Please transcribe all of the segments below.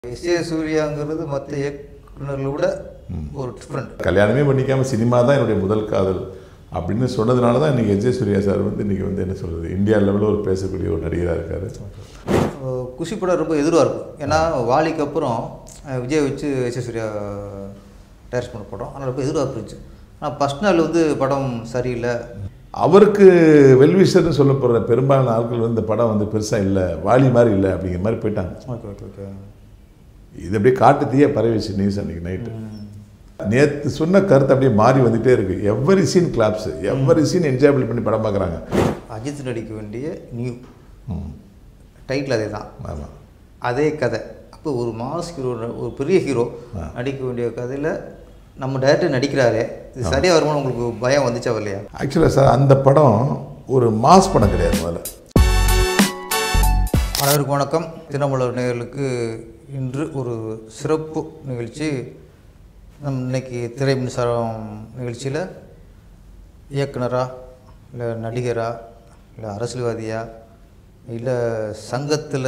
S A சூர்யாங்கிறது மற்ற இயக்குநர்களை விட ஒரு டிஃப்ரெண்ட் கல்யாணமே பண்ணிக்காம சினிமா தான் என்னுடைய முதல் காதல் அப்படின்னு சொன்னதுனால தான் இன்றைக்கி எஜே சூர்யா சார் வந்து இன்றைக்கி வந்து என்ன சொல்கிறது இந்தியா லெவலில் ஒரு பேசக்கூடிய ஒரு நடிகராக இருக்கார் குஷி படம் ரொம்ப எதிர்வாக இருக்கும் ஏன்னா வாலிக்கு அப்புறம் அஹ், விஜய் வச்சு எஸ் ஏ சூர்யா டைரக்ட் பண்ண படம் அதனால் ரொம்ப எதிர்பார்ப்பு இருந்துச்சு ஆனால் ஃபஸ்ட் நாள் வந்து படம் சரியில்லை அவருக்கு வெல்விஷர்னு சொல்லப்படுற பெரும்பாலான ஆட்கள் வந்து இந்த படம் வந்து பெருசாக இல்லை வாலி மாதிரி இல்லை அப்படிங்கிற மாதிரி போயிட்டாங்க ஓகே ஓகே ஓகே இது அப்படியே காட்டு தீய பரவிச்சு நியூஸ் அன்றைக்கி நைட்டு நேற்று சொன்ன கருத்து அப்படியே மாறி வந்துட்டே இருக்கு every scene claps every scene enjoyable பண்ணி படம் பார்க்குறாங்க அஜித் நடிக்க வேண்டிய நியூ டைட்டில் அதே தான் ஆமாம் அதே கதை அப்போ ஒரு மாஸ் ஹீரோ ஒரு பெரிய ஹீரோ நடிக்க வேண்டிய கதையில் நம்ம டேரக்டர் நடிக்கிறாரே இது சரியாக வருமானு உங்களுக்கு பயம் வந்துச்சா இல்லையா ஆக்சுவலாக சார் அந்த படம் ஒரு மாஸ் படம் கிடையாது முதல்ல அனைவருக்கும் வணக்கம் தினமலர் நேயர்களுக்கு இன்று ஒரு சிறப்பு நிகழ்ச்சி நம் இன்னைக்கு திரை மின்சாரம் நிகழ்ச்சியில் இயக்குனரா இல்லை நடிகரா இல்லை அரசியல்வாதியா இல்லை சங்கத்தில்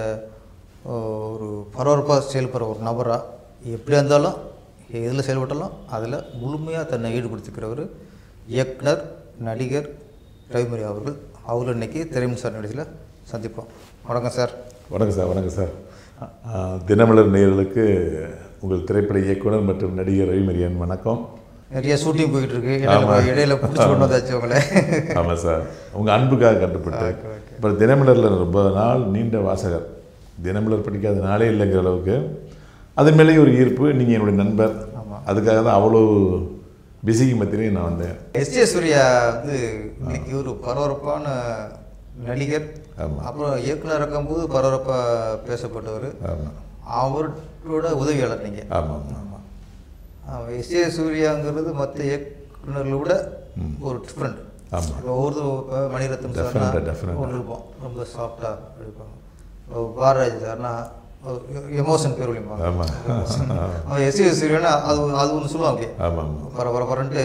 ஒரு பரபரப்பாக செயல்படுற ஒரு நபரா எப்படியா இருந்தாலும் எதில் செயல்பட்டாலும் அதில் முழுமையாக தன்னை ஈடுபடுத்திக்கிறவர் இயக்குனர் நடிகர் ரவிமணி அவர்கள் அவர்கள் இன்னைக்கு திரை மின்சார நிகழ்ச்சியில் சந்திப்போம் வணக்கம் சார் வணக்கம் சார் வணக்கம் சார் ஆஹ், தினமலர் நேயர்களுக்கு உங்கள் திரைப்பட இயக்குனர் மற்றும் நடிகர் ரவிமரியன் வணக்கம் நிறைய ஷூட்டிங் போயிட்டு இருக்கு இடையில இடையில பிடிச்சி கொண்டு வந்தாச்சு உங்களை ஆமாம் சார் உங்கள் அன்புக்காக கண்டுபிட்டு அப்புறம் தினமலரில் ரொம்ப நாள் நீண்ட வாசகர் தினமலர் படிக்காத நாளே இல்லைங்கிற அளவுக்கு அது மேலேயும் ஒரு ஈர்ப்பு நீங்கள் என்னுடைய நண்பர் அதுக்காக தான் அவ்வளோ பிஸிக்கு மத்தியிலையும் நான் வந்தேன் எஸ் ஜே சூர்யா வந்து இன்னைக்கு ஒரு பரபரப்பான நடிகர் ஆமா. அப்புறம் இயக்குனர் இருக்கும்போது பரபரப்பாக பேசப்பட்டவர் ஆமாம் அவரோட உதவியாளர் நீங்கள் ஆமாம் ஆமாம் எஸ் ஏ சூர்யாங்கிறது மற்ற இயக்குநர்களை விட ஒரு டிஃப்ரெண்ட் ஆமா. ஒவ்வொரு மணிரத்னம் Definite, சார்னா definite. ஒன்று இருப்போம் ரொம்ப சாஃப்டாக இருப்பாங்க இப்போ பாரராஜ் சார்னா எமோஷன் பேர் ஆமாம் அவன் எஸ் ஏ சூர்யானா அது அது ஒன்று சொல்லுவாங்க அப்படியே ஆமாம் ஆமாம் பர பர பரன்ட்டு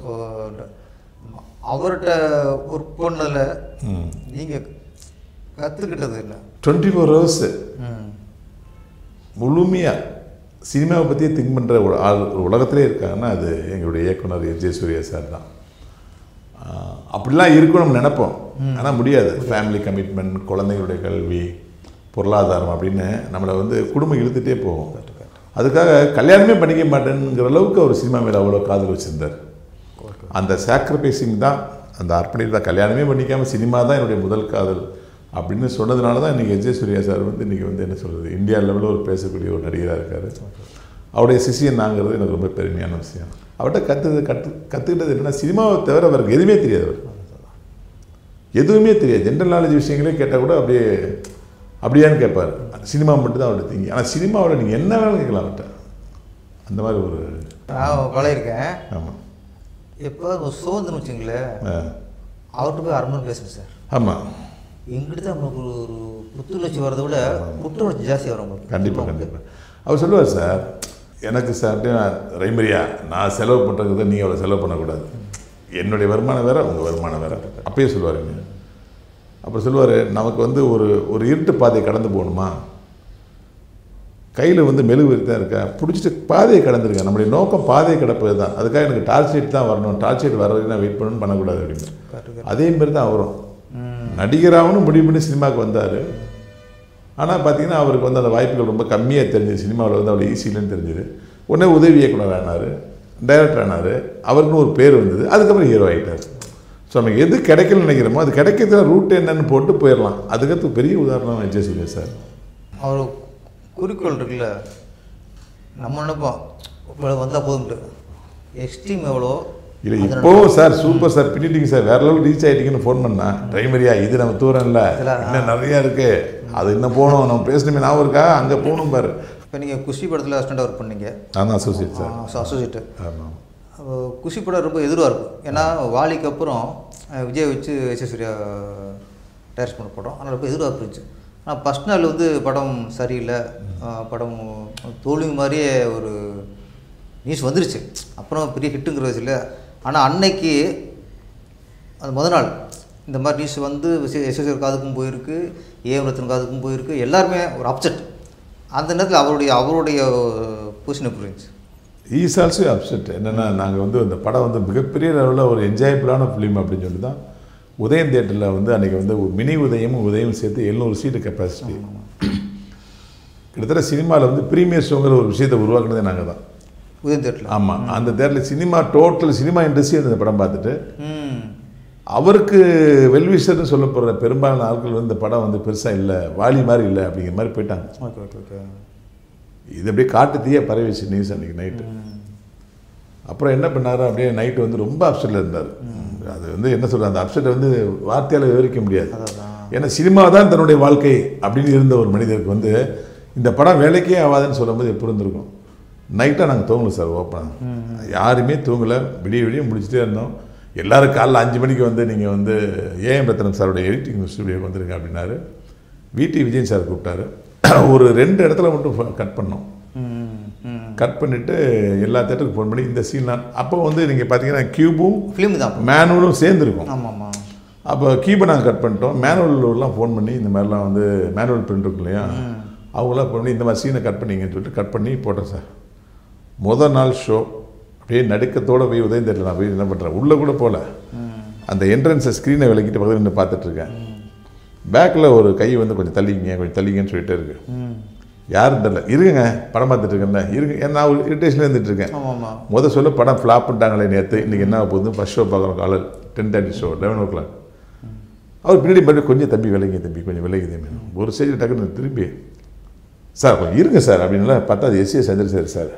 அவர்கிட்ட ஒர்க் பண்ணதில் ம் நீங்கள் கற்றுக்கிட்டது இல்லை டுவெண்ட்டி ஃபோர் ஹவர்ஸு ம் முழுமையாக சினிமாவை பற்றியே திங்க் பண்ணுற ஒரு ஆள் ஒரு உலகத்திலே இருக்காங்கன்னா அது எங்களுடைய இயக்குனர் எஸ் ஜே சூர்யா சார் தான் ஆஹ் அப்படிலாம் இருக்கணும்னு நினைப்போம் ஆனால் முடியாது ஃபேமிலி கமிட்மெண்ட் குழந்தைங்களுடைய கல்வி பொருளாதாரம் அப்படின்னு நம்மளை வந்து குடும்பம் இழுத்துட்டே போகும் அதுக்காக கல்யாணமே பண்ணிக்க மாட்டேங்கிற அளவுக்கு அவர் சினிமா மேலே அவ்வளோ காதல் வச்சுருந்தார் அந்த சாக்ரிஃபைசிங் தான் அந்த அர்ப்பணிப்பு தான் கல்யாணமே பண்ணிக்காமல் சினிமா தான் என்னுடைய முதல் காதல் அப்படின்னு சொன்னதுனால தான் இன்றைக்கி எஜே சூர்யா சார் வந்து இன்றைக்கி வந்து என்ன சொல்கிறது இந்தியா லெவலில் ஒரு பேசக்கூடிய ஒரு நடிகராக இருக்கார் அவருடைய சிஷியன் நாங்கிறது எனக்கு ரொம்ப பெருமையான விஷயம் அவர்கிட்ட கற்று கற்று கற்றுக்கிட்டது என்னென்னா சினிமாவை தவிர அவருக்கு எதுவுமே தெரியாது அவர் எதுவுமே தெரியாது ஜென்ரல் நாலேஜ் விஷயங்களே கேட்டால் கூட அப்படியே அப்படியான்னு கேட்பார் சினிமா மட்டும் தான் அவர்கிட்ட திங்கி ஆனால் சினிமாவில் நீங்கள் என்ன வேணாலும் கேட்கலாம் அவர்கிட்ட அந்த மாதிரி ஒரு நான் பழகிருக்கேன் ஆமாம் எப்போ ஒரு சோதனை வச்சுங்களேன் அவர்கிட்ட போய் அரை மணி நேரம் பேசுகிறேன் சார் ஆமாம் எங்கிட்ட தான் நமக்கு ஒரு ஒரு புத்துணர்ச்சி வரதை விட புத்துணர்ச்சி ஜாஸ்தி வரும் உங்களுக்கு கண்டிப்பாக கண்டிப்பாக அவர் சொல்லுவார் சார் எனக்கு சார் ரைமரியா நான் செலவு பண்ணுறது நீங்கள் அவ்வளோ செலவு பண்ணக்கூடாது என்னுடைய வருமானம் வேறு உங்கள் வருமானம் வேறு அப்பயே சொல்லுவார் என்ன அப்புறம் சொல்லுவார் நமக்கு வந்து ஒரு ஒரு இருட்டு பாதையை கடந்து போகணுமா கையில் வந்து மெழுகு தான் இருக்கா பிடிச்சிட்டு பாதையை கடந்துருக்கேன் நம்முடைய நோக்கம் பாதையை கிடப்பது தான் அதுக்காக எனக்கு டார்ச் லைட் தான் வரணும் டார்ச் லைட் வர வரைக்கும் நான் வெயிட் பண்ணணும்னு பண்ணக்கூடாது அப்படின்னு அதே மாதிரி தான் அவரும் நடிகராகனு முடிவு பண்ணி சினிமாவுக்கு வந்தார் ஆனால் பார்த்தீங்கன்னா அவருக்கு வந்து அந்த வாய்ப்புகள் ரொம்ப கம்மியாக தெரிஞ்சுது சினிமாவில் வந்து அவ்வளோ ஈஸி இல்லைன்னு தெரிஞ்சுது உடனே உதவி இயக்குனர் ஆனார் டைரக்டர் ஆனார் அவருக்குன்னு ஒரு பேர் வந்தது அதுக்கப்புறம் ஹீரோ ஆகிட்டார் ஸோ நமக்கு எது கிடைக்கலன்னு நினைக்கிறோமோ அது கிடைக்கிறதுல ரூட் என்னன்னு போட்டு போயிடலாம் அதுக்கடுத்து பெரிய உதாரணம் விஜய் சூர்யா சார் அவர் குறிக்கோள் இருக்குல்ல நம்ம நினைப்போம் இவ்வளோ வந்தால் போதும்ட்டு எக்ஸ்ட்ரீம் எவ்வளோ இல்லை இப்போவும் சார் சூப்பர் சார் பின்னிட்டீங்க சார் வேற லெவல் ரீச் ஆகிட்டீங்கன்னு ஃபோன் பண்ணா டைமரியா இது நம்ம தூரம் இல்லை இன்னும் நிறையா இருக்கு அது இன்னும் போகணும் நம்ம பேசணுமே ஞாபகம் இருக்கா அங்கே போகணும் பாரு இப்போ நீங்கள் குஷி படத்தில் அசிஸ்டண்ட் ஒர்க் பண்ணீங்க நான் தான் அசோசியேட் சார் அசோசியேட்டு ஆமாம் குஷி படம் ரொம்ப எதிர்வாக இருக்கும் ஏன்னா வாலிக்கு அப்புறம் அஹ், விஜய் வச்சு எஸ் ஏ சூர்யா டைரக்ட் பண்ண படம் அதனால் ரொம்ப எதிர்பார்ப்பு இருந்துச்சு ஆனால் ஃபஸ்ட் நாள் வந்து படம் சரியில்லை அஹ், படம் தோல்வி மாதிரியே ஒரு நியூஸ் வந்துருச்சு அப்புறம் பெரிய ஹிட்டுங்கிற வயசில் ஆனால் அன்னைக்கு அது முத நாள் இந்த மாதிரி நியூஸ் வந்து எஸ்எஸ்ஆர் காதுக்கும் போயிருக்கு ஏஎம் ரத்தன் காதுக்கும் போயிருக்கு எல்லாருமே ஒரு அப்செட் அந்த நேரத்தில் அவருடைய அவருடைய பொசிஷன் எப்படி இருந்துச்சு ஈஸ் ஆல்சோ அப்செட் என்னென்னா நாங்கள் வந்து அந்த படம் வந்து மிகப்பெரிய லெவலில் ஒரு என்ஜாயபிளான ஃபிலிம் அப்படின்னு சொல்லி தான் உதயம் தேட்டரில் வந்து அன்றைக்கி வந்து ஒரு மினி உதயமும் உதயமும் சேர்த்து எழுநூறு சீட்டு கெப்பாசிட்டி கிட்டத்தட்ட சினிமாவில் வந்து ப்ரீமியர் ஷோங்கிற ஒரு விஷயத்தை உருவாக்குனதே நாங்கள் தான் உதயம் தேட்டரில் ஆமாம் அந்த தேட்டரில் சினிமா டோட்டல் சினிமா இண்டஸ்ட்ரி அந்த படம் பார்த்துட்டு ம் அவருக்கு வெல்விஷர்னு சொல்லப்படுற பெரும்பாலான ஆட்கள் வந்து இந்த படம் வந்து பெருசாக இல்லை வாலி மாதிரி இல்லை அப்படிங்கிற மாதிரி போயிட்டாங்க ஓகே ஓகே ஓகே இது அப்படியே காட்டு தீய பரவிச்சு நியூஸ் அன்றைக்கி நைட்டு அப்புறம் என்ன பண்ணாரு அப்படியே நைட்டு வந்து ரொம்ப அப்செட்டில் இருந்தார் அது வந்து என்ன சொல்கிறது அந்த அப்செட்டை வந்து வார்த்தையால் விவரிக்க முடியாது அதான் ஏன்னா சினிமா தான் தன்னுடைய வாழ்க்கை அப்படின்னு இருந்த ஒரு மனிதருக்கு வந்து இந்த படம் வேலைக்கே ஆகாதுன்னு சொல்லும்போது எப்படி இருந்திருக்கும் நைட்டாக நாங்கள் தூங்கல சார் ஓப்பனாக யாருமே தூங்கலை விடிய விடிய முடிச்சுட்டே இருந்தோம் எல்லாரும் காலைல அஞ்சு மணிக்கு வந்து நீங்கள் வந்து ஏஎம் ரத்னம் சாரோட எடிட்டிங் ஸ்டுடியோக்கு வந்துருங்க அப்படின்னாரு விடி விஜயன் சார் கூப்பிட்டாரு ஒரு ரெண்டு இடத்துல மட்டும் கட் பண்ணோம் ம் ம் கட் பண்ணிவிட்டு எல்லா தேட்டருக்கு ஃபோன் பண்ணி இந்த சீன்லாம் அப்போ வந்து நீங்கள் பார்த்தீங்கன்னா கியூபும் ஃபிலிம் தான் மேனுவலும் சேர்ந்துருக்கும் ஆமாம் ஆமாம் அப்போ கீபை நாங்கள் கட் பண்ணிட்டோம் மேனுவல்லாம் ஃபோன் பண்ணி இந்த மாதிரிலாம் வந்து மேனுவல் பிரிண்ட் இருக்கும் இல்லையா அவங்களாம் ஃபோன் பண்ணி இந்த மாதிரி சீனை கட் பண்ணிங்கன்னு சொல்லிட்டு கட் பண்ணி போட்டேன் சார் முதல் நாள் ஷோ அப்படியே நடுக்கத்தோட போய் உதயம் தெரியல நான் போய் என்ன பண்ணுறேன் உள்ளே கூட போகல அந்த என்ட்ரன்ஸை ஸ்க்ரீனை விளக்கிட்டு பக்கத்தில் நின்று பார்த்துட்ருக்கேன் பேக்கில் ஒரு கை வந்து கொஞ்சம் தள்ளிங்க கொஞ்சம் தள்ளிங்கன்னு சொல்லிட்டே இருக்கு ம் யாரும் தெரியல இருங்க படம் பார்த்துட்டு இருக்கேன்ல இருங்க ஏன்னா நான் ஒரு இரிட்டேஷனில் இருந்துட்டு இருக்கேன் ஆமாம் ஆமாம் முத சொல்ல படம் ஃப்ளாப்ட்டாங்களே நேற்று இன்றைக்கி என்ன போகுது ஃபஸ்ட் ஷோ பார்க்குறோம் காலையில் ten thirty show eleven o'clock அவர் பின்னாடி மறுபடியும் கொஞ்சம் தம்பி விலகி தம்பி கொஞ்சம் விலகி தம்பி ஒரு ஸ்டேஜ் டக்குன்னு திரும்பி சார் கொஞ்சம் இருங்க சார் அப்படின்னா பார்த்தா அது S A Chandrasekhar sir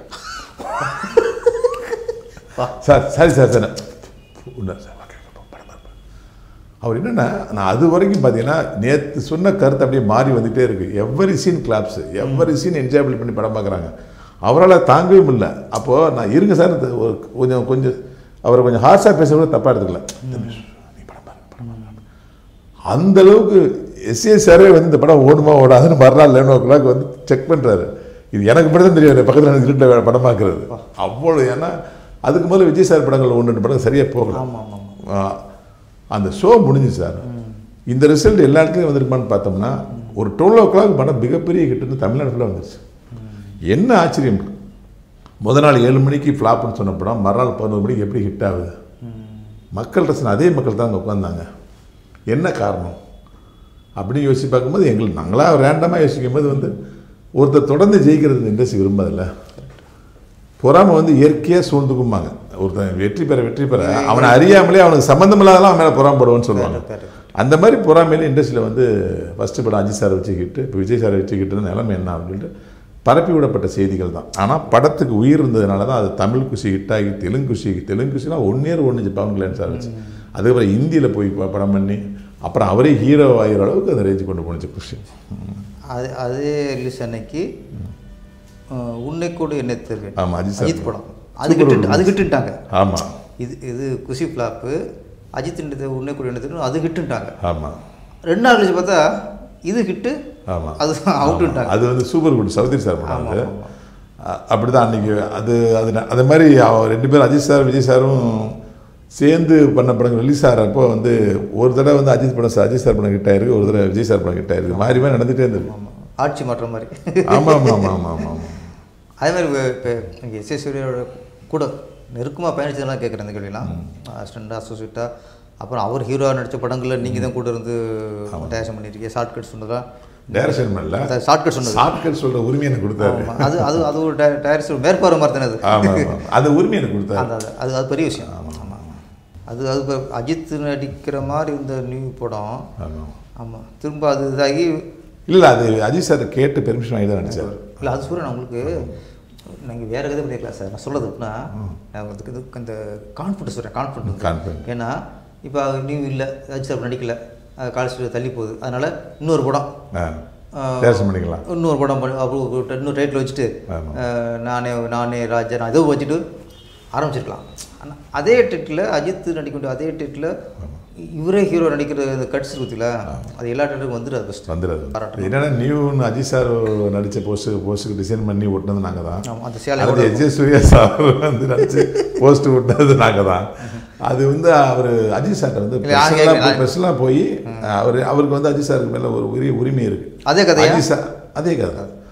sir sorry sir sir உண்மை சார் ஓகே, ஓகே, படம், படம், படம். அவர் என்னென்னா நான் அது வரைக்கும் பார்த்தீங்கன்னா நேற்று சொன்ன கருத்து அப்படியே மாறி வந்துகிட்டே இருக்கு every scene claps every scene enjoyable பண்ணி படம் பார்க்குறாங்க அவரால் தாங்கவே முடியல அப்போது நான் இருங்க சார் இது ஒரு கொஞ்சம் கொஞ்சம் அவரை கொஞ்சம் ஹார்ஷாக பேச கூட தப்பாக எடுத்துக்கல நீ படம் பாருங்க படம் பாருங்க அந்த அளவுக்கு எஸ்ஏ சாரே வந்து இந்த படம் ஓடுமா ஓடாதுன்னு மறுநாள் லெவன் ஓ கிளாக் வந்து செக் பண்ணுறாரு இது எனக்கு மட்டும் தான் தெரியாது பக்கத்தில் எனக்கு இருட்ட படம் பார்க்குறது அவ்வளோ ஏன்னா அதுக்கு முதல்ல விஜய் சார் படங்கள் ஒன்று ரெண்டு படம் சரியாக போகல ஆமாம் ஆமாம் ஆ, அந்த ஷோ முடிஞ்சு சார் இந்த ரிசல்ட் எல்லா இடத்துலையும் வந்திருக்குமான்னு பார்த்தோம்னா ஒரு டுவெல் ஓ கிளாக் படம் மிகப்பெரிய ஹிட்டுன்னு தமிழ்நாடு ஃபுல்லாக வந்துருச்சு என்ன ஆச்சரியம் முத நாள் ஏழு மணிக்கு ஃப்ளாப்னு சொன்ன படம் மறுநாள் பதினோரு மணிக்கு எப்படி ஹிட் ஆகுது மக்கள் ரசனை அதே மக்கள் தான் அங்கே உட்காந்தாங்க என்ன காரணம் அப்படின்னு யோசிச்சு பார்க்கும்போது எங்களுக்கு நாங்களாக ரேண்டமாக யோசிக்கும் போது வந்து ஒருத்தர் தொடர்ந்து ஜெயிக்கிறது இந்த இண்டஸ்ட்ரி விரும்பதில்ல பொறாமை வந்து இயற்கையாக சூழ்ந்துக்கும்பாங்க ஒருத்தன் வெற்றி பெற வெற்றி பெற அவனை அறியாமலே அவனுக்கு சம்மந்தம் இல்லாதெல்லாம் அவன் மேலே பொறாமப்படுவான்னு சொல்லுவாங்க correct. அந்த மாதிரி பொறாமையில இண்டஸ்ட்ரியில் வந்து ஃபஸ்ட்டு படம் அஜித் சாரை வச்சுக்கிட்டு இப்போ விஜய் சாரை வச்சுக்கிட்டு நிலைமை என்ன அப்படின்னு சொல்லிட்டு பரப்பி விடப்பட்ட செய்திகள் தான் ஆனால் படத்துக்கு உயிர் இருந்ததுனால தான் அது தமிழ் குஷி ஹிட்டாகி தெலுங்கு குஷி தெலுங்கு குஷினா ஒன் இயர் ஒன்று பவன் கல்யாண் சார் வச்சு அதுக்கப்புறம் ஹிந்தியில் போய் ப- படம் பண்ணி அப்புறம் அவரே ஹீரோ ஆகிற அளவுக்கு அந்த ரேஞ்சு கொண்டு போணுச்சு குஷி அது அதே ரிலீஸ் அன்னைக்கு அஹ், உன்னை கூட என்ன தேர்வு ஆமாம் அஜித் சார் அஜித் படம் அது கிட்டு அது கிட்டுட்டாங்க ஆமாம் இது இது குஷி ஃப்ளாப்பு அஜித் உன்னை கூட என்ன தேர்வு அது கிட்டுட்டாங்க ஆமாம் ரெண்டு நாள் கழிச்சு பார்த்தா இது ஹிட்டு ஆமாம் அது அவுட்டுட்டாங்க அது வந்து சூப்பர் குட் சௌத்ரி சார் படம் ஆமா, அது ஆமா. அப்படி தான் அன்றைக்கி அது அது ந- அது மாதிரி அவ- ரெண்டு பேரும் அஜித் சார் விஜய் சாரும் சேர்ந்து பண்ண படங்கள் ரிலீஸ் ஆகிறப்போ வந்து ஒரு தடவை வந்து அஜித் படம் சார் அஜித் சார் படம் கிட்ட ஆயிருக்கு ஒரு தடவை விஜய் சார் படம் கிட்ட ஆயிருக்கு மாறி மாறி நடந்துகிட்டே இருந்தது ஆமாம் ஆட்சி மாற்ற மாதிரி ஆமாம் ஆமாம் ஆமாம் ஆமாம் ஆமாம் அதே மாதிரி இப்போ இங்கே எஸ் எஸ் சூரியோட கூட நெருக்கமாக பயணிச்சதெல்லாம் கேட்குறேன் இந்த கேள்விலாம் அசிஸ்டண்ட் அசோசியேட்டாக அப்புறம் அவர் ஹீரோவாக நடித்த படங்களில் நீங்கள் தான் கூட இருந்து டேரக்ஷன் பண்ணியிருக்கீங்க ஷார்ட் கட் சொன்னதா டைரக்ஷன் பண்ணல ஷார்ட் கட் சொன்னது ஷார்ட்கட் சொல்கிற உரிமை எனக்கு கொடுத்தாரு ஆமா. அது அது அது ஒரு டைரக்டர் மேற்பார்வை மாதிரி தானே அது ஆமாம் ஆமாம் அந்த உரிமை எனக்கு கொடுத்தாரு அந்த அது அது அது பெரிய விஷயம் ஆமாம் அது அது இப்ப அஜித் நடிக்கிற மாதிரி இந்த நியூ படம் ஆமாம் ஆமாம் திரும்ப அது இதாகி இல்லை அது அஜித் சார் கேட்டு பெர்மிஷன் வாங்கி தான் நடிச்சார் இல்லை அது சொல்கிறேன் உங்களுக்கு நீங்கள் வேறு கதை பண்ணிக்கலாம் சார் நான் சொல்கிறது எப்படின்னா நான் வந்து இது இந்த கான்ஃபிடன்ஸ் சொல்கிறேன் கான்ஃபிடன்ஸ் Confident. ஏன்னா இப்போ நியூ இல்லை அஜித் சார் நடிக்கல காலேஜ் தள்ளி போகுது அதனால் இன்னொரு படம் ஆ ஆஹ், டைரக்ஷன் பண்ணிக்கலாம் இன்னொரு படம் பண்ணி அப்புறம் ஒரு இன்னொரு டைட்டில் வச்சுட்டு ஆமா. ஆஹ், நானே நானே ராஜா நான் ஏதோ வச்சுட்டு ஆரம்பிச்சிருக்கலாம் ஆனால் அதே டைட்டில் அஜித் நடிக்க வேண்டிய அதே டைட்டில் இவரே ஹீரோ நடிக்கிற இந்த கட்ஸ் இருக்குல்ல அது எல்லா டைட்டிலும் வந்துடாது ஃபஸ்ட்டு வந்துடாது பாராட்டு. என்னன்னா நியூன்னு அஜித் சார் நடித்த போஸ்ட் போஸ்ட்டுக்கு டிசைன் பண்ணி ஓட்டினது நாங்கள் தான் ஆமாம் அந்த சேலை அது எஜே சூர்யா சார் வந்து நடிச்சு போஸ்ட் விட்டது நாங்கள் தான் அது வந்து அவர் அஜித் சார்ட்ட வந்து இல்ல, நான் கேட்கிறேன். பெர்சனலாக போய் அவர் அவருக்கு வந்து அஜித் சாருக்கு மேலே ஒரு உரிய உரிமை இருக்கு அதே கதையா அஜித் சார் அதே கதை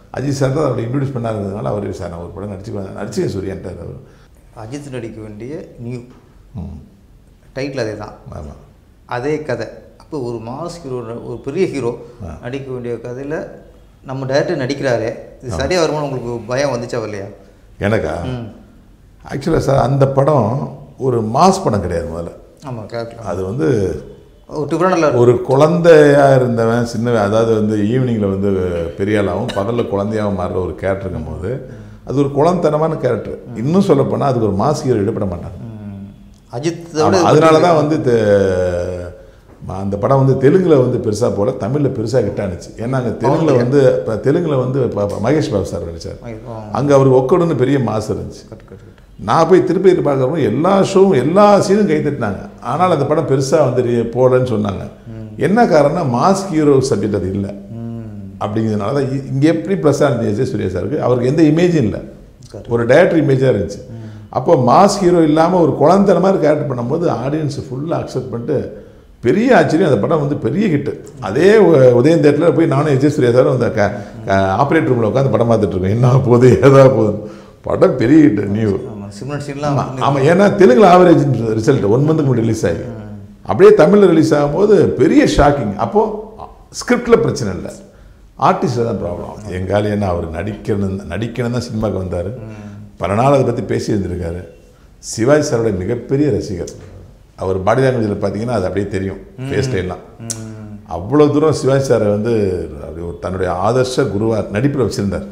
அஜித் சார் தான் அவரை இன்ட்ரடியூஸ் பண்ணாருங்கிறதுனால அவர் சார் நான் ஒரு படம் நடிச்சுக்குவேன் நடிச்சுக்கேன் சூரியன்ட்டார் அவர் அஜித் நடிக்க வேண்டிய நியூ ம் டைட்டில் அதே தான் ஆமாம் அதே கதை அப்போ ஒரு மாஸ் ஹீரோ ஒரு பெரிய ஹீரோ நடிக்க வேண்டிய கதையில் நம்ம டேரக்டர் நடிக்கிறாரே இது சரியாக வருமானு உங்களுக்கு பயம் வந்துச்சா இல்லையா எனக்கா ஆக்சுவலாக சார் அந்த படம் ஒரு மாஸ் படம் கிடையாது முதல்ல ஆமாம் கேட்கலாம் அது வந்து ஒரு டிஃப்ரெண்ட் நல்லா இருக்கும் ஒரு குழந்தையா இருந்தவன் சின்னவன் அதாவது வந்து ஈவினிங்கில் வந்து பெரிய ஆளாகவும் பகலில் குழந்தையாகவும் மாறுற ஒரு கேரக்டருங்கும் போது அது ஒரு குழந்தனமான கேரக்டர் இன்னும் சொல்லப்போனால் அதுக்கு ஒரு மாஸ் ஹீரோ ஈடுபட மாட்டாங்க ம். அஜித் ஆமா, அதனால தான் வந்து தெ- அந்த படம் வந்து தெலுங்கில் வந்து பெருசாக போல தமிழில் பெருசாக ஹிட் ஆனுச்சு ஏன்னா அங்கே தெலுங்கில் வந்து இப்போ தெலுங்கில் வந்து ப- ப- மகேஷ் பாபு சார் நடிச்சார் அங்கே அவர் ஒக்கடுன்னு பெரிய மாசு இருந்துச்சு கட் கட் கட் நான் போய் திருப்பி பார்க்குறப்போ எல்லா ஷோவும் எல்லா சீனும் கை தட்டினாங்க ஆனால் அந்த படம் பெருசாக வந்து re- போகலன்னு சொன்னாங்க என்ன காரணம் மாஸ் ஹீரோ சப்ஜெக்ட் அது இல்லை அப்படிங்கிறதுனால தான் இ- இங்கே எப்படி ப்ளஸ்ஸாக இருந்துச்சு எஸ் சூர்யா சாருக்கு அவருக்கு எந்த இமேஜும் இல்லை ஒரு டேரக்டர் இமேஜாக இருந்துச்சு அப்போ மாஸ் ஹீரோ இல்லாமல் ஒரு குழந்தை மாதிரி கேரக்டர் பண்ணும்போது ஆடியன்ஸ் ஃபுல்லாக அக்செப்ட் பண்ணிட்டு பெரிய ஆச்சரியம் அந்த படம் வந்து பெரிய ஹிட்டு அதே உ- உதயம் தேட்டரில் போய் நானும் எஜே சூர்யா சாரும் அந்த ஆப்ரேட்டர் ரூமில் உட்காந்து படம் பார்த்துட்டு இருக்கோம் என்ன போகுது ஏதா போகுது படம் பெரிய ஹிட் நியூ ஆமாம் சிம்ரன் சீன்லாம் ஆமாம் ஏன்னா தெலுங்குல ஆவரேஜ் ரிசல்ட் ஒன் மந்த்துக்கு முன்னாடி ரிலீஸ் ஆகி அப்படியே தமிழில் ரிலீஸ் ஆகும்போது பெரிய ஷாக்கிங் அப்போது ஸ்கிரிப்டில் பிரச்சனை இல்லை ஆர்டிஸ்டில் தான் ப்ராப்ளம் எங்கால என்ன அவர் நடிக்கணும் நடிக்கணும் தான் சினிமாவுக்கு வந்தார் பல நாள் அதை பற்றி பேசி இருந்திருக்காரு சிவாஜி சாரோட மிகப்பெரிய ரசிகர் அவர் பாடி லாங்குவேஜில் பார்த்தீங்கன்னா அது அப்படியே தெரியும் ஃபேஸ் ஸ்டைல்லாம் அவ்வளோ தூரம் சிவாஜி சாரை வந்து அப்படி ஒரு தன்னுடைய ஆதர்ஷ குருவாக நடிப்பில் வச்சுருந்தார்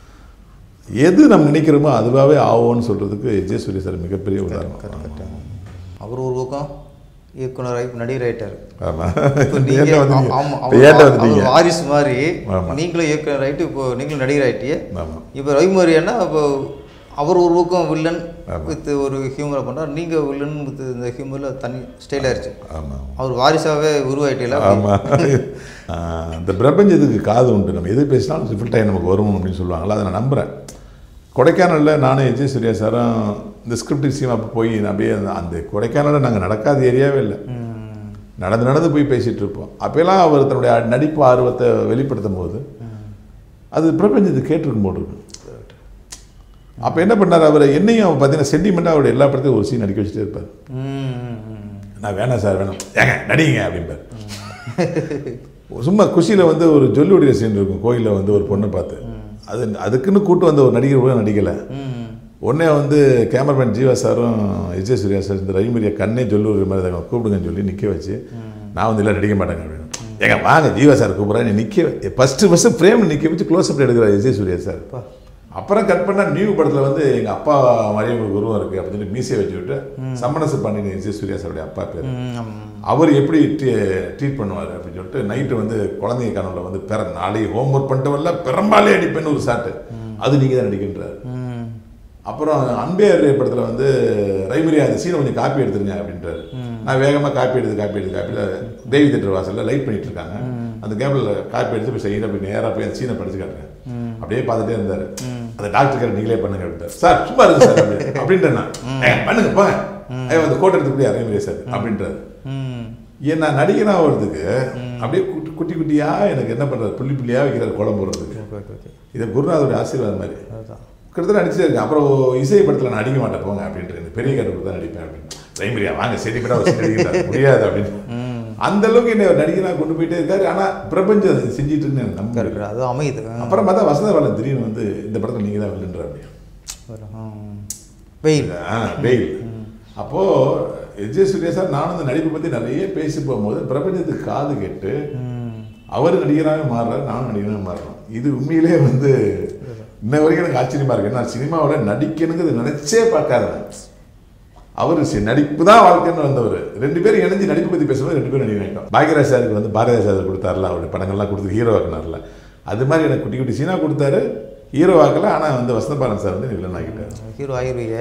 எது நம்ம நினைக்கிறோமோ அதுவாகவே ஆகும்னு சொல்கிறதுக்கு எஜே சூர்யா சார் மிகப்பெரிய உதாரணம் அவர் ஒரு பக்கம் இயக்குனர் ஆகி நடிகர் ஆயிட்டாரு ஆமாம் இப்போ நீங்க ஏன்ட்ட வந்துட்டீங்க ஆமா, இப்போ அவர் ஏன்ட்ட அவர் வந்துட்டீங்க வாரிசு மாதிரி ஆமா. நீங்களும் இயக்குனர் ஆயிட்டு இப்போ நீங்களும் நடிகர் ஆயிட்டியே ஆமாம் இப்போ ரவிமாரியன்னா இப்போ அவர் ஒரு பக்கம் வில்லன் வித் ஒரு ஹியூமரை பண்ணுறார் நீங்கள் வில்லன் வித் இந்த ஹியூமரில் தனி ஸ்டைல் ஆயிடுச்சு ஆமாம் அவர் வாரிசாவே உருவாயிட்டீங்களா ஆமாம் இந்த பிரபஞ்சத்துக்கு காது உண்டு நம்ம எது பேசினாலும் ரிஃபில்ட் ஆகி நமக்கு வரும் அப்படின்னு சொல்லுவாங்களா அதை நான் நம்புகிறேன் கொடைக்கானலில் நானும் எஜே சூர்யா சாரும் இந்த ஸ்கிரிப்ட் விஷயமா அப்போ போய் நான் அப்படியே அந்த- அந்த கொடைக்கானலில் நாங்கள் நடக்காத ஏரியாவே இல்லை நடந்து நடந்து போய் பேசிகிட்டு இருப்போம் அப்போல்லாம் அவர் தன்னுடைய நடிப்பு ஆர்வத்தை வெளிப்படுத்தும் போது அது பிரபஞ்சத்துக்கு கேட்டிருக்கும் போது இருக்கு அப்போ என்ன பண்ணார் அவர் என்னையும் அவர் பார்த்தீங்கன்னா சென்டிமெண்ட்டாக அவருடைய எல்லா படத்தையும் ஒரு சீன் நடிக்க வச்சுட்டே இருப்பார் நான் வேணாம் சார் வேணாம் ஏங்க நடிங்க அப்படிம்பார் சும்மா குஷியில் வந்து ஒரு ஜொல்லுடைய சீன் இருக்கும் கோயிலில் வந்து ஒரு பொண்ணை பார்த்து அது அதுக்குன்னு கூட்டு வந்த ஒரு நடிகர் கூட நடிக்கலை உடனே வந்து கேமராமேன் ஜீவா சாரும் விஜய் சூர்யா சார் இந்த ரவிமரியா கண்ணே ஜொல்லூர் மாதிரி தான் கூப்பிடுங்கன்னு சொல்லி நிற்க வச்சு நான் வந்து இல்லை நடிக்க மாட்டேங்க அப்படின்னு ஏங்க வாங்க ஜீவா சார் கூப்பிட்றேன் நீ நிற்க ஃபஸ்ட்டு ஃபஸ்ட்டு ஃப்ரேம் நிற்க வச்சு க்ளோஸ் அப் எடுக்கிறார் விஜய் சூர்யா சார் அப்புறம் கட் பண்ணால் நியூ படத்தில் வந்து எங்கள் அப்பா மாதிரியே உங்களுக்கு உருவம் இருக்குது அப்படின்னு சொல்லி மீசையை வச்சு விட்டு சம்மனசு பண்ணின விஜய் சூர்யா சாருடைய அப்பா பேர் அவர் எப்படி ட்ரீட் பண்ணுவார் அப்படின்னு சொல்லிட்டு நைட்டு வந்து குழந்தைங்க கனவுல வந்து பிற நாளைக்கு ஹோம் ஒர்க் பண்ணிட்டு வரல பெரும்பாலே அடிப்பேன்னு ஒரு சாட்டு அது நீங்கள் தான் நடிக்கின்றார் அப்புறம் அன்பேர் படத்தில் வந்து ரைமரியா அந்த சீனை கொஞ்சம் காப்பி எடுத்துருங்க அப்படின்றாரு நான் வேகமாக காப்பி எடுத்து காப்பி எடுத்து காப்பி எடுத்து தேவி தேட்டர் வாசலில் லைட் பண்ணிட்டு இருக்காங்க அந்த கேபிள் காப்பி எடுத்து போய் செய்யணும் அப்படி நேராக போய் அந்த சீனை படிச்சு காட்டுறேன் அப்படியே பார்த்துட்டே இருந்தார் அந்த டாக்டர் கேர் நீங்களே பண்ணுங்க அப்படின்ட்டார் சார் சும்மா இருக்கு சார் அப்படி அப்படின்ட்டு நான் "ஏங்க, பண்ணுங்க போங்க ஐயோ அந்த கோட்டை எடுத்துக்கூடிய ரைமரியா சார் அப்படின்றாரு ஏன் நான் நடிகனாக வர்றதுக்கு அப்படியே குட்டி குட்டி குட்டியா எனக்கு என்ன பண்ணுறது புள்ளி புள்ளியா வைக்கிறார் குழம்பு போடுறதுக்கு ஓகே ஓகே ஓகே இது குருநாதோட ஆசீர்வாதம் மாதிரி அதுதான் கிட்டத்தட்ட நடிச்சே இருக்கேன் அப்புறம் இசை படத்தில் நான் நடிக்க மாட்டேன் போங்க அப்படின்ட்டு இந்த பெரிய கட்டுக்கு தான் நடிப்பேன் அப்படின்னு ரைமரியா வாங்க சரி கூட அவர் நடிக்கிறார் முடியாது அப்படின்னு அந்த அளவுக்கு என்ன நடிகனாக கொண்டு போயிட்டே இருக்காரு ஆனால் பிரபஞ்சம் அதை செஞ்சிட்டு இருந்து எனக்கு நம்ப கரெக்ட் அது அமையுது அப்புறம் பார்த்தா வசந்த பாலன் திடீர்னு வந்து இந்த படத்தில் நீங்கள் தான் வில்லுன்ற அப்படி வெயில் ஆ வெயில் அப்போது எஜே சூர்யா சார் நானும் இந்த நடிப்பை பற்றி நிறைய பேசி போகும்போது பிரபஞ்சத்துக்கு காது கேட்டு அவர் நடிகராக மாறுறாரு நானும் நடிகராக மாறுறோம் இது உண்மையிலே வந்து இன்ன வரைக்கும் எனக்கு ஆச்சரியமா இருக்கு ஏன்னா சினிமாவில் நடிக்கணுங்கிறது நினைச்சே பார்க்காதவன் அவர் சி- நடிப்பு தான் வாழ்க்கைன்னு வந்தவர் ரெண்டு பேரும் இணைஞ்சு நடிப்பு பற்றி பேசும்போது ரெண்டு பேரும் நடிகை ஆகிட்டோம் பாக்யராஜ் சாருக்கு வந்து பாரதிராஜ் சார் கொடுத்தாருல அவருடைய படங்கள்லாம் கொடுத்து ஹீரோ ஆக்கினார்ல அது மாதிரி எனக்கு குட்டி குட்டி சீனா கொடுத்தாரு ஹீரோ ஆக்கல ஆனால் வந்து வசந்தபாலன் சார் வந்து வில்லன் ஆகிட்டார் ஹீரோ ஆகிருவீங்க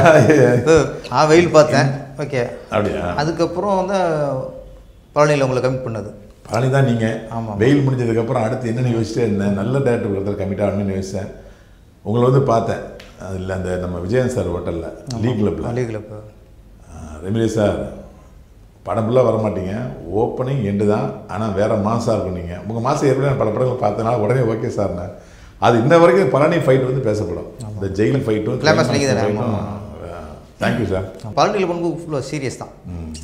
நான் வெயில் பார்த்தேன் ஓகே அப்படியா அதுக்கப்புறம் வந்து பழனியில் உங்களை கம்மி பண்ணது பழனி தான் நீங்கள் ஆமாம். வெயில் முடிஞ்சதுக்கப்புறம் அடுத்து என்னென்னு யோசிச்சிட்டே இருந்தேன் நல்ல டேரக்டர் ஒருத்தர் கமிட் ஆகணும்னு யோசித்தேன் உங்களை வந்து பார்த்தேன் அதில் அந்த நம்ம விஜயன் சார் ஹோட்டலில் லீ கிளப்பில் மளிகையில் இப்போ ரெமிலி சார் படம் ஃபுல்லாக வர மாட்டீங்க ஓப்பனிங் எண்டு தான் ஆனால் வேறு மாதம் இருக்கும் நீங்கள் உங்கள் மாதம் ஏற்கனவே நான் பல படங்கள் பார்த்தனால உடனே ஓகே சார்ண்ணே அது இன்ன வரைக்கும் பழனி ஃபைட் வந்து பேசப்படும் இந்த ஜெயில் ஃபைட்டும் Climax நீங்க தானே, ஆமா, தேங்க்யூ சார் பழனியில் பண்ணும்போது ஃபுல்லாக சீரியஸ் தான்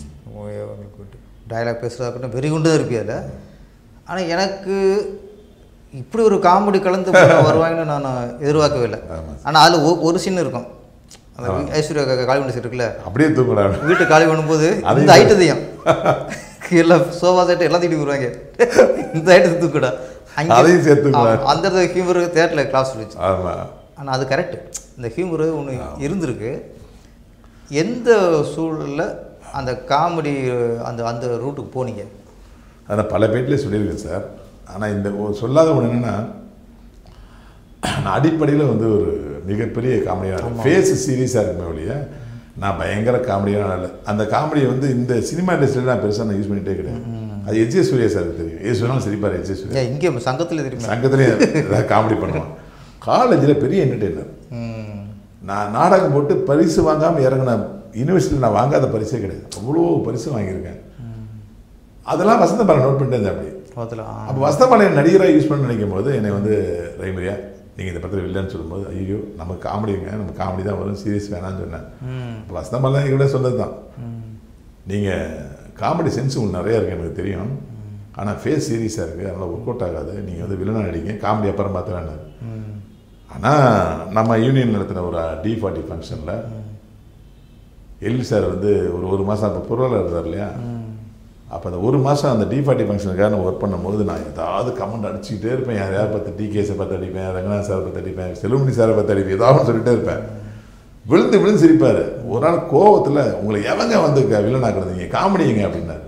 டயலாக் பேசுகிறதா இருக்கட்டும் வெறி குண்டு தான் இருப்பியா அதில் ஆனால் எனக்கு இப்படி ஒரு காமெடி கலந்து படம் வருவாங்கன்னு நான் எதிர்பார்க்கவே இல்லை ஆனால் அதில் ஒரு சீன் இருக்கும் அந்த ஐஸ்வர்யா காலி பண்ணி இருக்குல்ல அப்படியே தூங்கடா வீட்டு காலி பண்ணும்போது இந்த ஐட்டத்தையும் எல்லாம் சோஃபா செட்டு எல்லாத்தையும் வருவாங்க இந்த ஐட்டத்தை தூக்குடா அங்கே அதையும் சேர்த்துக்குவா. ஆ, அந்த இடத்துல ஹியூமர் தேட்டரில் கிளாஸ் சொல்லிச்சு ஆமாம் ஆனால் அது கரெக்ட் இந்த ஹியூமர் ஒன்று இருந்திருக்கு எந்த சூழலில் அந்த காமெடி அந்த அந்த ரூட்டுக்கு போனீங்க அதை பல பேட்டிலே சொல்லியிருக்கேன் சார் ஆனால் இந்த ஒரு சொல்லாத ஒன்று என்னென்னா நான் அடிப்படையில் வந்து ஒரு மிகப்பெரிய காமெடியான ஃபேஸ் சீரியஸாக இருக்குமே ஒழிய நான் பயங்கர காமெடியான இல்லை அந்த காமெடியை வந்து இந்த சினிமா இண்டஸ்ட்ரியில் நான் பெருசாக நான் யூஸ் பண்ணிகிட்டே கிடையாது அது எஜ்ஜே சூர்யா சாருக்கு தெரியும் எது சொன்னாலும் சிரிப்பார் எஜ்ஜே சூர்யா ஏன் இங்கே சங்கத்தில் தெரியுமா சங்கத்திலேயே ஏதாவது காமெடி பண்ணுவான் காலேஜில் பெரிய என்டர்டெய்னர் ம். நான் நாடகம் போட்டு பரிசு வாங்காமல் இறங்கின யூனிவர்சிட்டியில் நான் வாங்காத பரிசே கிடையாது அவ்வளோ பரிசு வாங்கியிருக்கேன் அதெல்லாம் வசந்த பாலன் நோட் பண்ணிட்டு இருந்தேன் அப்படி முகத்தில் ஆ அப்போ வசந்தபாளையம் நடிகராக யூஸ் பண்ண நினைக்கும் போது என்னை வந்து ரைமரியா நீங்கள் இந்த படத்தில் இல்லைன்னு சொல்லும்போது ஐயோ நம்ம காமெடிங்க நம்ம காமெடி தான் வரும் சீரியஸ் வேணாம்னு சொன்னேன் இப்போ வசந்தபாளையம் என்கிட்ட சொன்னது தான் நீங்கள் காமெடி சென்ஸ் உங்களுக்கு நிறையா இருக்குது எனக்கு தெரியும் ஆனால் ஃபேஸ் சீரியஸாக இருக்குது அதனால் ஒர்க் அவுட் ஆகாது நீங்கள் வந்து வில்லனாக நடிங்க காமெடி அப்புறம் பார்த்துலான்னு ஆனால் நம்ம யூனியன் நடத்தின ஒரு டி ஃபார்ட்டி ஃபங்க்ஷனில் எல் சார் வந்து ஒரு ஒரு மாதம் அப்போ பொருளாளர் இருந்தார் இல்லையா அப்போ அந்த ஒரு மாதம் அந்த டி ஃபார்ட்டி ஃபங்க்ஷனுக்காக நான் ஒர்க் பண்ணும்போது நான் ஏதாவது கமெண்ட் அடிச்சுக்கிட்டே இருப்பேன் யார் யார் பார்த்து டிகேஸை பார்த்து அடிப்பேன் ரங்கநாத் சாரை பார்த்து அடிப்பேன் செல்வமணி சாரை பார்த்து அடிப்பேன் ஏதாவது சொல்லிட்டே இருப்பேன் விழுந்து விழுந்து சிரிப்பார் ஒரு நாள் கோவத்தில் உங்களை எவங்க வந்து வில்லனாக்குறதுங்க காமெடிங்க அப்படின்னாரு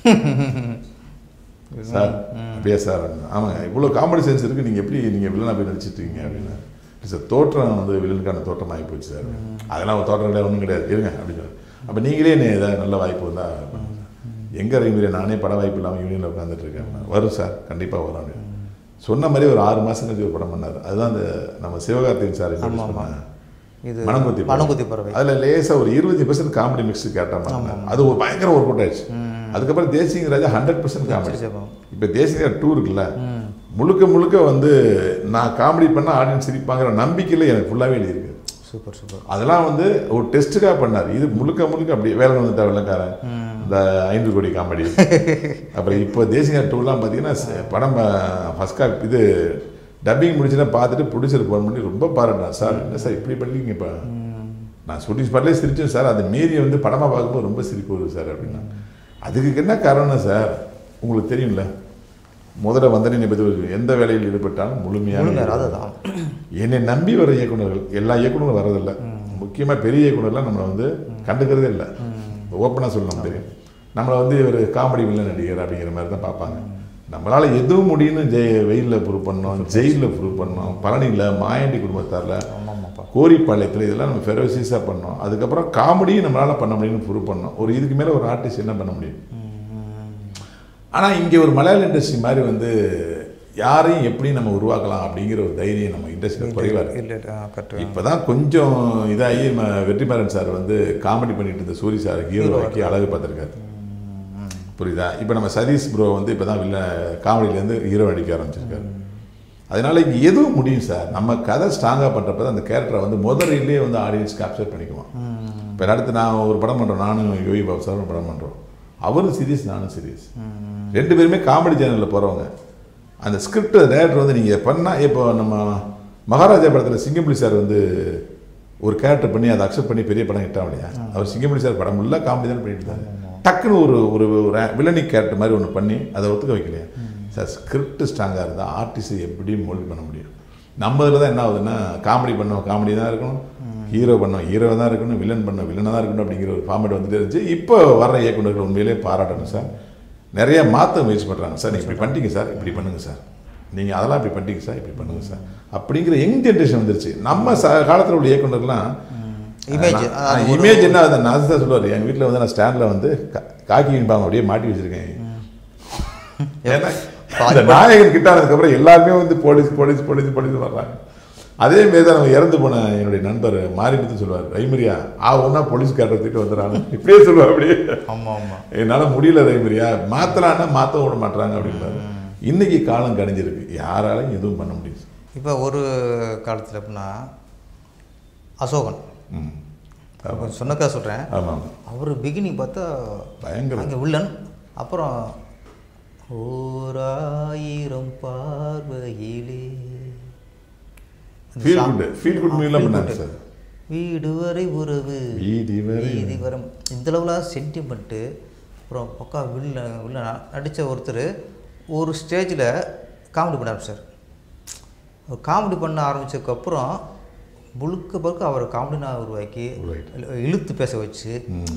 சார் அப்படியா சார் ஆமாங்க இவ்வளோ காமெடி சென்ஸ் இருக்குது நீங்கள் எப்படி நீங்கள் வில்லனா போய் நடிச்சிட்டு இருக்கீங்க அப்படின்னா சார் தோற்றம் வந்து வில்லனுக்கான தோற்றம் ஆகி போச்சு சார் அதெல்லாம் ஒரு தோற்றம் கிடையாது ஒன்றும் கிடையாது இருங்க அப்படின்னு அப்போ நீங்களே என்ன ஏதாவது நல்ல வாய்ப்பு வந்தால் எங்கே ரைமிலே நானே பட வாய்ப்பு இல்லாமல் யூனியனில் உட்காந்துட்டு இருக்கேன் வரும் சார் கண்டிப்பாக வரும் அப்படின்னு சொன்ன மாதிரி ஒரு ஆறு மாதம் கழிச்சு ஒரு படம் பண்ணார் அதுதான் அந்த நம்ம சிவகார்த்திகேயன் சார் introduce பண்ண இது மணங்குத்தி மணங்குத்தி பறவை அதில் லேசாக ஒரு இருபது பர்சன்ட் காமெடி மிக்ஸ் கேட்ட மாதிரி அது ஒரு பயங்கர ஒர்க் அவுட் ஆயிடுச்சு அதுக்கப்புறம் Desingu Raja hundred percent comedy Sivam. இப்போ தேசிய டூ இருக்குல்ல முழுக்க முழுக்க வந்து நான் காமெடி பண்ணால் ஆடியன்ஸ் சிரிப்பாங்கிற நம்பிக்கையில் எனக்கு ஃபுல்லாகவே எழுதியிருக்கு சூப்பர் சூப்பர் அதெல்லாம் வந்து ஒரு டெஸ்ட்டுக்காக பண்ணார் இது முழுக்க முழுக்க அப்படி வேலை வந்துட்டா வெள்ளக்காரன் இந்த ஐந்து கோடி காமெடி அப்புறம் இப்போ தேசிய டூலாம் பார்த்தீங்கன்னா ச- படம் ஃபஸ்ட் காப் இது டப்பிங் முடிச்சுன்னா பார்த்துட்டு ப்ரொடியூசர் ஃபோன் பண்ணி ரொம்ப பாராட்டினார் சார் என்ன சார் இப்படி பண்ணிருக்கீங்க இப்போ நான் ஷூட்டிங் ஸ்பாட்லேயே சிரிச்சேன் சார் அந்த மீறி வந்து படமாக பார்க்கும்போது ரொம்ப சிரிப்பு வருது சார் அப்படின்னா அதுக்கு என்ன காரணம் சார் உங்களுக்கு தெரியும்ல முதல்ல வந்தனை பற்றி ஒரு எந்த வேலையில் ஈடுபட்டாலும் முழுமையாக முழுமையாக அதுதான் என்னை நம்பி வர இயக்குனர்கள் எல்லா இயக்குனரும் வரதில்லை முக்கியமாக பெரிய இயக்குனர்லாம் நம்மளை வந்து கண்டுக்கிறதே இல்லை ஓப்பனாக சொல்லணும் தெரியும் நம்மளை வந்து ஒரு காமெடி வில்லன் நடிகர் அப்படிங்கிற மாதிரி தான் பார்ப்பாங்க நம்மளால் எதுவும் முடியும்னு ஜெய வெயிலில் ப்ரூவ் பண்ணோம் ஜெயிலில் ப்ரூவ் பண்ணோம் பழனியில் மாயாண்டி குடும்பத்தாரில் ஆமாம்மாப்பா கோரிப்பாளையத்தில் இதெல்லாம் நம்ம ஃபெரோசிஸாக பண்ணோம் அதுக்கப்புறம் காமெடியும் நம்மளால் பண்ண முடியும்னு ப்ரூவ் பண்ணோம் ஒரு இதுக்கு மேலே ஒரு ஆர்டிஸ்ட் என்ன பண்ண முடியும் ஆனால் இங்கே ஒரு மலையாள இண்டஸ்ட்ரி மாதிரி வந்து யாரையும் எப்படி நம்ம உருவாக்கலாம் அப்படிங்கிற ஒரு தைரியம் நம்ம இண்டஸ்ட்ரியில் குறைவாக இருக்கு இல்லை கரெக்ட் இப்போ தான் கொஞ்சம் இதாகி ம வெற்றிமாறன் சார் வந்து காமெடி பண்ணிட்டு இருந்த சூரி சார் ஹீரோ ஆக்கி அழகு பார்த்துருக்காரு புரியுதா இப்போ நம்ம சதீஷ் ப்ரோ வந்து இப்போ தான் வில்ல காமெடியிலேருந்து ஹீரோ நடிக்க ஆரம்பிச்சிருக்காரு அதனால இங்கே எதுவும் முடியும் சார் நம்ம கதை ஸ்ட்ராங்காக பண்ணுறப்ப தான் அந்த கேரக்டரை வந்து முதலிலே வந்து ஆடியன்ஸ் கேப்சர் பண்ணிக்குவோம் இப்போ அடுத்து நான் ஒரு படம் பண்ணுறோம் நானும் யோகி பாபு சார் ஒரு படம் பண்ணுறோம் அவரும் சீரியஸ் நானும் சீரியஸ் ரெண்டு பேருமே காமெடி சேனலில் போகிறவங்க அந்த ஸ்கிரிப்ட் டேரக்டர் வந்து நீங்கள் பண்ணால் இப்போ நம்ம மகாராஜா படத்தில் சிங்கம்புலி சார் வந்து ஒரு கேரக்டர் பண்ணி அதை அக்செப்ட் பண்ணி பெரிய படம் ஹிட் இல்லையா அவர் சிங்கம்புலி சார் படம் ஃபுல்லாக காமெடி தானே பண்ணிட்டு இருந்தாரு டக்குன்னு ஒரு ஒரு ஒரு வில்லனிக் கேரக்டர் மாதிரி ஒன்று பண்ணி அதை ஒத்துக்க வைக்கலையா சார் ஸ்கிரிப்ட் ஸ்ட்ராங்காக இருந்தால் ஆர்டிஸ்ட் எப்படி மோல்ட் பண்ண முடியும் நம்ம இதில் தான் என்ன ஆகுதுன்னா காமெடி பண்ணோம் காமெடி தான் இருக்கணும் ஹீரோ பண்ணோம் ஹீரோ தான் இருக்கணும் வில்லன் பண்ணோம் வில்லனாக தான் இருக்கணும் அப்படிங்கிற ஒரு ஃபார்மேட் வந்துட்டு இருந்துச்சு இப்போ வர்ற இயக்குநர்கள் உண்மையிலே பாராட்டணும் சார் நிறைய மாற்ற முயற்சி பண்ணுறாங்க சார் நீங்கள் இப்படி பண்ணிட்டீங்க சார் இப்படி பண்ணுங்க சார் நீங்கள் அதெல்லாம் இப்படி பண்ணிட்டீங்க சார் இப்படி பண்ணுங்க சார் அப்படிங்கிற யங் ஜென்ரேஷன் வந்துருச்சு நம்ம ச காலத்தில் உள்ள இயக்குனர்லாம் Image, அது ஒரு- இமேஜ் என்ன அதை நான் தான் சொல்லுவார் எங்கள் வீட்டில் வந்து நான் ஸ்டாண்டில் வந்து கா- காக்கி யூனிஃபார்ம் அப்படியே மாட்டி வச்சிருக்கேன் ஏன்னா அந்த நாயகன் கிட்ட ஆனதுக்கப்புறம் எல்லாருமே வந்து போலீஸ் போலீஸ் போலீஸ் போலீஸ் வர்றாங்க அதே மாரி தான் நம்ம இறந்து போன என்னுடைய நண்பர் மாரிமுத்து சொல்லுவார் ரைமரியா ஆ ஒன்றா போலீஸ் கேட்ட திட்டு வந்துடுறாங்க இப்படியே சொல்லுவார் அப்படியே ஆமாம் ஆமாம் என்னால் முடியல ரைமரியா மாத்தலான்னா மாற்ற விட மாட்டாங்க அப்படின்றாரு இன்னைக்கு காலம் கணிஞ்சிருக்கு யாராலையும் எதுவும் பண்ண முடியும் இப்போ ஒரு காலத்தில் எப்படின்னா அசோகன் ம் கொஞ்சம் சொன்னக்கா சொல்கிறேன் ஆமாம் அவர் பிகினிங் பார்த்தா பயங்கர அங்கே வில்லன் அப்புறம் ஓராயிரம் பார்வையிலே ஃபீல் குட் ஃபீல் குட் மூவிலாம் பண்ணாங்க சார் வீடு வரை உறவு வீதி வரை வீதி வரம் இந்த அளவுலாம் சென்டிமெண்ட்டு அப்புறம் பக்கா வில்ல வில்ல நடித்த ஒருத்தர் ஒரு ஸ்டேஜில் காமெடி பண்ண ஆரம்பிச்சார் அவர் காமெடி பண்ண ஆரம்பித்ததுக்கப்புறம் முழுக்க பழுக்க அவர் காமெடினா உருவாக்கி Right. இழு- இழுத்து பேச வச்சு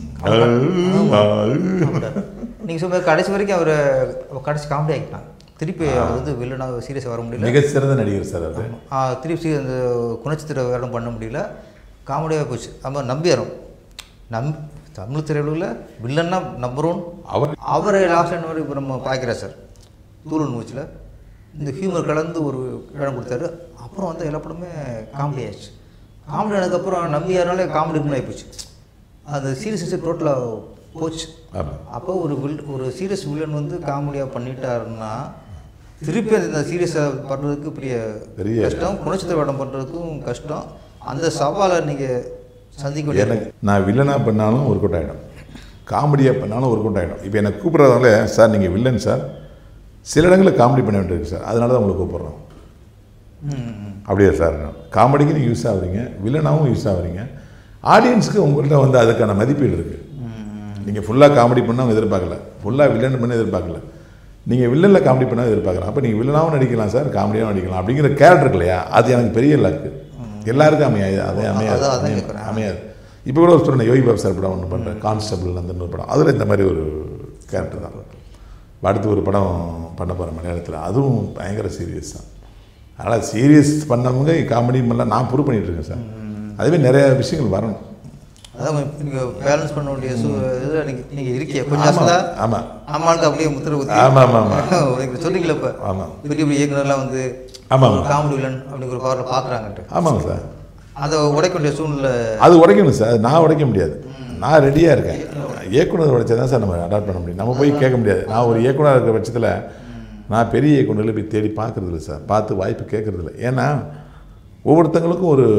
ம். நீங்கள் சொல்ல கடைசி வரைக்கும் அவர் கடைசி காமெடி ஆகிட்டான் திருப்பி அவர் வந்து வில்லனாக சீரியஸாக வர முடியல மிகச் சிறந்த நடிகர் சார் அது ஆ, திருப்பி அந்த குணச்சித்திர வேடம் பண்ண முடியல காமெடியாக போச்சு நம்ம நம்பியாரோம் நம் தமிழ் திரையுலகில் வில்லன்னா நம்பர் ஒன் அவர் அவரை லாஸ்ட் என்ன வரை இப்போ நம்ம பார்க்குறேன் சார் தூரல் மூச்சில் இந்த ஹியூமர் கலந்து ஒரு இடம் கொடுத்தாரு அப்புறம் வந்து எல்லா படமே காமெடி ஆயிடுச்சு காமெடி ஆனதுக்கப்புறம் நம்பியாராலே காமெடி ஆகி போச்சு அந்த சீரியஸ் டோட்டலாக போச்சு ஆமாம் அப்போ ஒரு வில் ஒரு சீரியஸ் வில்லன் வந்து காமெடியாக பண்ணிட்டாருன்னா திருப்பி அந்த சீரியஸாக பண்ணுறதுக்கு பெரிய பெரிய- கஷ்டம் குணச்சித்திர வேடம் பண்ணுறதுக்கும் கஷ்டம் அந்த சவாலை நீங்கள் சந்திக்க வேண்டிய எனக்கு நான் வில்லனாக பண்ணாலும் ஒர்க் அவுட் ஆகிடும் காமெடியாக பண்ணாலும் ஒர்க் அவுட் ஆகிடும் இப்போ எனக்கு கூப்பிட்றதால சார் நீங்கள் வில்லன் சார் சில இடங்களில் காமெடி பண்ண வேண்டியிருக்கு சார் அதனால தான் உங்களை கூப்பிட்றோம் ம், ம். அப்படியா சார் காமெடிக்கு நீங்கள் யூஸ் ஆகுறீங்க வில்லனாகவும் யூஸ் ஆகுறீங்க ஆடியன்ஸுக்கு உங்கள்கிட்ட வந்து அதுக்கான மதிப்பீடு இருக்குது நீங்கள் ஃபுல்லாக காமெடி பண்ண அவங்க எதிர்பார்க்கல ஃபுல்லாக வில்லன் பண்ண எதிர்பார்க்கல நீங்கள் வில்லனில் காமெடி பண்ண எதிர்பார்க்கலாம் அப்போ நீங்கள் வில்லனாகவும் நடிக்கலாம் சார் காமெடியாகவும் நடிக்கலாம் அப்படிங்கிற கேரக்டர் இருக்கு இல்லையா அது எனக்கு பெரிய லக்கு எல்லாருக்கும் அமையாது அதே அமையாது அதான் அதான் அமையாது. கேட்குறேன். அமையாது இப்போ கூட ஒரு சொன்னேன் யோகி பாபு சார் படம் ஒன்று பண்ணுறேன் கான்ஸ்டபிள் அந்த ஒரு படம் அதில் இந்த மாதிரி ஒரு கேரக்டர் தான் அடுத்து ஒரு படம் பண்ண போகிறேன் மலையாளத்தில் அதுவும் பயங்கர சீரியஸ் தான் அதனால் சீரியஸ் பண்ணவங்க காமெடி பண்ணலாம் நான் ப்ரூவ் பண்ணிட்டு இருக்கேன் சார் அதுவே நிறைய விஷயங்கள் வரணும் அதான் நீங்கள் பேலன்ஸ் பண்ண வேண்டிய சூ இதில் நீங்கள் நீங்கள் இருக்கீங்க கொஞ்சம் அசந்தா ஆமாம் ஆமாளுக்கு அப்படியே முத்திர ஊற்றி ஆமாம் ஆமாம் ஆமாம் நீங்கள் சொன்னீங்களே இப்போ ஆமாம் பெரிய பெரிய இயக்குனர்லாம் வந்து ஆமாம் காமெடி வில்லன் அப்படிங்கிற ஒரு பவரில் பார்க்குறாங்கன்ட்டு ஆமாங்க சார் அதை உடைக்க வேண்டிய சூழ்நிலை அது உடைக்கணும் சார் நான் உடைக்க முடியாது நான் ரெடியாக இருக்கேன் இயக்குனர் உடைச்சா தான் சார் நம்ம அடாப்ட் பண்ண முடியும் நம்ம போய் கேட்க முடியாது நான் ஒரு இயக்குனர் இருக்கிற பட்சத்தில் நான் பெரிய இயக்குனர்களை போய் தேடி பார்க்கறது இல்லை சார் பார்த்து வாய்ப்பு கேட்கறது இல்லை ஏன்னா ஒவ்வொருத்தங்களுக்கும் ஒரு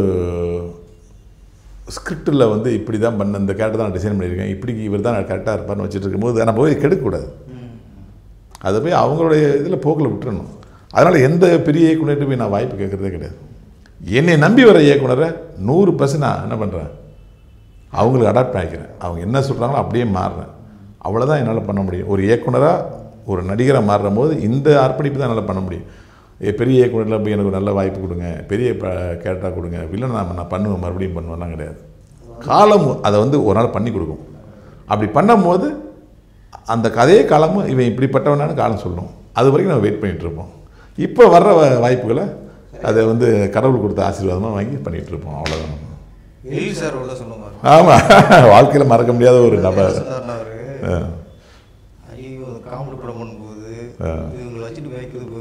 ஸ்கிரிப்டில் வந்து இப்படி தான் பண்ண இந்த கேரக்டர் தான் டிசைன் பண்ணியிருக்கேன் இப்படி இவர் தான் கரெக்டாக இருப்பார்னு வச்சுட்டு இருக்கும்போது நம்ம போய் கெடுக்கக்கூடாது அதை போய் அவங்களுடைய இதில் போக்கில் விட்டுறணும் அதனால் எந்த பெரிய இயக்குனர்கிட்ட போய் நான் வாய்ப்பு கேட்குறதே கிடையாது என்னை நம்பி வர இயக்குனரை நூறு பர்சன்ட் நான் என்ன பண்ணுறேன் அவங்களுக்கு அடாப்ட் பண்ணிக்கிறேன் அவங்க என்ன சொல்கிறாங்களோ அப்படியே மாறுறேன் அவ்வளோதான் என்னால் பண்ண முடியும் ஒரு இயக்குனராக ஒரு நடிகராக மாறுற போது இந்த அர்ப்பணிப்பு தான் என்னால் பண்ண முடியும் ஏ, பெரிய இயக்குனரில் போய் எனக்கு ஒரு நல்ல வாய்ப்பு கொடுங்க பெரிய கேரக்டராக கொடுங்க வில்லன் நான் நான் பண்ணுவேன் மறுபடியும் பண்ணுவேன்லாம் கிடையாது காலம் அதை வந்து ஒரு நாள் பண்ணி கொடுக்கும் அப்படி பண்ணும்போது அந்த கதையே காலமும் இவன் இப்படிப்பட்டவனான காலம் சொல்லணும் அது வரைக்கும் நம்ம வெயிட் பண்ணிட்டு இருப்போம் இப்போ வர்ற வ- வாய்ப்புகளை அதை வந்து கடவுள் கொடுத்த ஆசீர்வாதமாக வாங்கி பண்ணிகிட்டு இருப்போம் அவ்வளோதான் எழில் சார் உள்ள சொல்லுவாங்க ஆமாம் வாழ்க்கையில் மறக்க முடியாத ஒரு நபர் சொன்னார்னா அவரு ஆ. ஐயோ காமெடி படம் பண்ணும்போது ஆ. இவங்களை வச்சுட்டு வைக்கிறது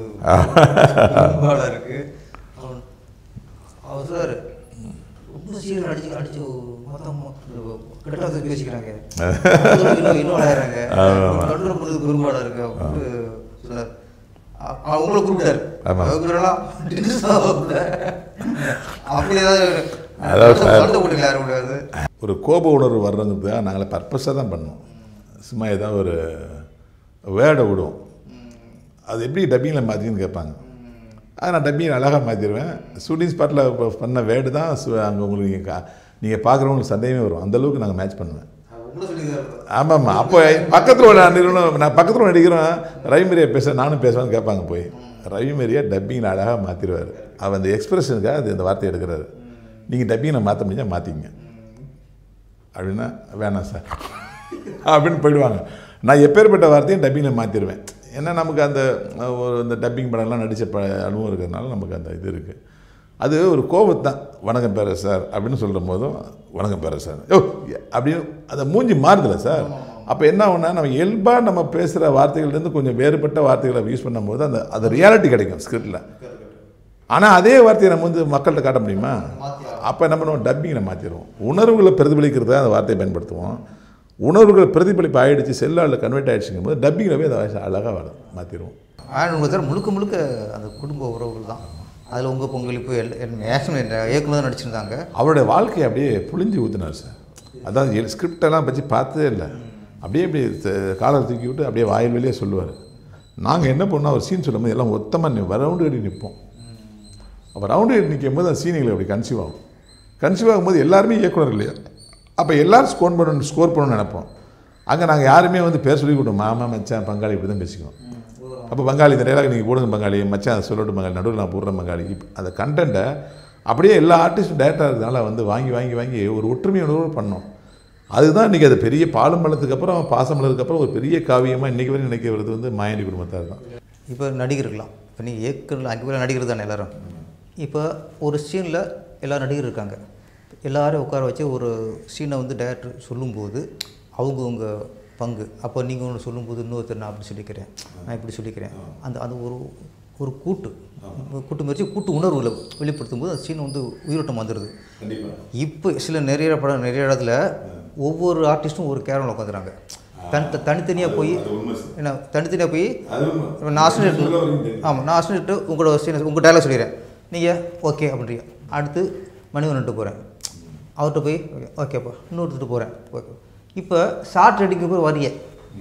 பாடா இருக்கு அவன் அவர் சார் ரொம்ப சீரியல் அடிச்சு அடிச்சு மொத்தம் கெட்டாத பேசிக்கிறாங்க இன்னும் இன்னும் ஆயிடுறாங்க கண்ட்ரோல் பண்ணுறது பெரும்பாடா இருக்கு அப்படின்னு சொன்னார் அ- அ- உங்களை கூப்பிட்டாரு ஆமா. அவங்களெல்லாம் tension ஆகும்ல. அப்படி ஏதாவது அதாவது சார். சண்டை போட்டுக்கலாம் யாரும் முடியாது ஒரு கோப உணர்வு வர்றதுக்கு நாங்கள் பர்பஸாக தான் பண்ணுவோம் சும்மா ஏதாவது ஒரு வேர்டை விடுவோம் அது எப்படி டப்பிங்கில் மாற்றின்னு கேட்பாங்க அதை நான் டப்பிங் அழகாக மாற்றிடுவேன் ஷூட்டிங் ஸ்பாட்டில் பண்ண வேர்டு தான் அங்கே உங்களுக்கு நீங்கள் கா நீங்கள் பார்க்குறவங்களுக்கு சந்தேகமே வரும் அந்தளவுக்கு நாங்கள் மேட்ச் பண்ணுவேன் உங்களை சொல்லி ஆமாம்மா அப்போ பக்கத்தில் ஒரு நிறுவனம் நான் பக்கத்தில் ஒரு நடிக்கிறோம் ரவிமரியா பேச நானும் பேசுவேன்னு கேட்பாங்க போய் ரவிமரியா டப்பிங்கில் அழகாக மாற்றிடுவார் அவர் அந்த எக்ஸ்பிரஷனுக்காக அது இந்த வார்த்தையை எடுக்கிறாரு நீங்கள் டப்பிங்கை மாற்ற முடிஞ்சால் மாற்றிங்க அப்படின்னா வேணாம் சார் அப்படின்னு போயிடுவாங்க நான் எப்பேற்பட்ட வார்த்தையும் டப்பிங்கில் மாற்றிடுவேன் ஏன்னா நமக்கு அந்த அஹ், ஒரு இந்த டப்பிங் படம்லாம் நடித்த ப அனுபவம் இருக்கிறதுனால நமக்கு அந்த இது இருக்குது அது ஒரு கோபத்தான் வணக்கம் பேர சார் அப்படின்னு சொல்கிற போதும் வணக்கம் பேர சார் ஓ அப்படின்னு அந்த மூஞ்சி மாறுதில்ல சார் அப்போ என்ன ஆகும்னா நம்ம இயல்பாக நம்ம பேசுகிற வார்த்தைகள்லேருந்து கொஞ்சம் வேறுபட்ட வார்த்தைகளை யூஸ் பண்ணும்போது அந்த அது ரியாலிட்டி கிடைக்கும் ஸ்கிரிப்டில் ஆனால் அதே வார்த்தையை நம்ம வந்து மக்கள்கிட்ட காட்ட முடியுமா அப்போ என்ன பண்ணுவோம் டப்பிங்கை மாற்றிடுவோம் உணர்வுகளை பிரதிபலிக்கிறது அந்த வார்த்தையை பயன்படுத்துவோம் உணர்வுகள் பிரதிபலிப்பு ஆயிடுச்சு செல்லாளில் கன்வெர்ட் ஆகிடுச்சுங்கும் போது டப்பிங்கில் போய் அதை அழகாக மாற்றிடுவோம் ஆண்ட் உங்கள் சார் முழுக்க முழுக்க அந்த குடும்ப உறவுகள் தான் அதில் உங்கள் பங்களிப்பு எல் மேக்ஸிமம் இயக்குனர் தான் நடிச்சிருந்தாங்க அவருடைய வாழ்க்கையை அப்படியே புழிஞ்சு ஊற்றினார் சார் அதான் ஸ்கிரிப்டெல்லாம் பற்றி பார்த்ததே இல்லை அப்படியே அப்படியே காலர் தூக்கி விட்டு அப்படியே வாயில் வெளியே சொல்லுவார் நாங்கள் என்ன பண்ணோம் அவர் சீன் சொல்லும்போது எல்லாம் மொத்தமாக ரவுண்டு கட்டி நிற்போம் அப்போ ரவுண்டு கட்டி நிற்கும் போது அந்த சீனிகளை அப்படி கன்சீவ் ஆகும் கன்சீவ் ஆகும்போது எல்லாருமே இயக்குனர் இல்லையா அப்போ எல்லாரும் ஸ்கோர் பண்ணணும் ஸ்கோர் பண்ணணும்னு நினைப்போம் அங்கே நாங்கள் யாருமே வந்து பேர் சொல்லி கொடுத்தோம் மாமா மச்சான் பங்காளி இப்படி தான் பேசிக்குவோம் அப்போ பங்காளி இந்த டைலாக் நீங்கள் போடுங்க பங்காளி மச்சான் அதை சொல்லட்டும் பங்காளி நடுவில் நான் போடுறேன் பங்காளி இப்ப அந்த கண்டென்ட்டை அப்படியே எல்லா ஆர்டிஸ்டும் டேரக்டாக இருக்கிறதுனால வந்து வாங்கி வாங்கி வாங்கி ஒரு ஒற்றுமை உணர்வு பண்ணோம் அதுதான் இன்றைக்கி அது பெரிய பாலும் பழத்துக்கு அப்புறம் பாசமலத்துக்கு அப்புறம் ஒரு பெரிய காவியமாக இன்றைக்கி வரை நினைக்க வருது வந்து மாயாண்டி குடும்பத்தார் தான் இப்போ நடிகர்கள்லாம் இப்போ நீங்கள் இயக்குனர் அங்கே போய் நடிகர் தானே எல்லாரும் இப்போ ஒரு சீனில் எல்லா நடிகர் இருக்காங்க எல்லாரையும் உட்கார வச்சு ஒரு சீனை வந்து டேரக்டர் சொல்லும்போது அவங்கவுங்க பங்கு அப்போ நீங்கள் ஒன்று சொல்லும்போது இன்னொருத்தர் நான் அப்படி சொல்லிக்கிறேன் நான் இப்படி சொல்லிக்கிறேன் அந்த அந்த ஒரு ஒரு கூட்டு கூட்டு முயற்சி கூட்டு உணர்வுகளை வெளிப்படுத்தும் போது அந்த சீன் வந்து உயிரோட்டம் வந்துடுது இப்போ சில நிறைய படம் நிறைய இடத்துல ஒவ்வொரு ஆர்டிஸ்ட்டும் ஒரு கேரமில் உட்காந்துறாங்க தனி தனித்தனியாக போய் என்ன தனித்தனியாக போய் இப்போ நான் அசிஸ்டன்ட் ஆமாம் நான் அசிஸ்டன்ட் உங்களோட சீன் உங்கள் டைலாக் சொல்லிடுறேன் நீங்கள் ஓகே அப்படின்றீங்க அடுத்து மணிவன்ட்டு போகிறேன் அவர்கிட்ட போய் ஓகேப்பா இன்னொருத்துட்டு போகிறேன் ஓகே இப்போ ஷார்ட் ரெடிக்கு போய் வரிய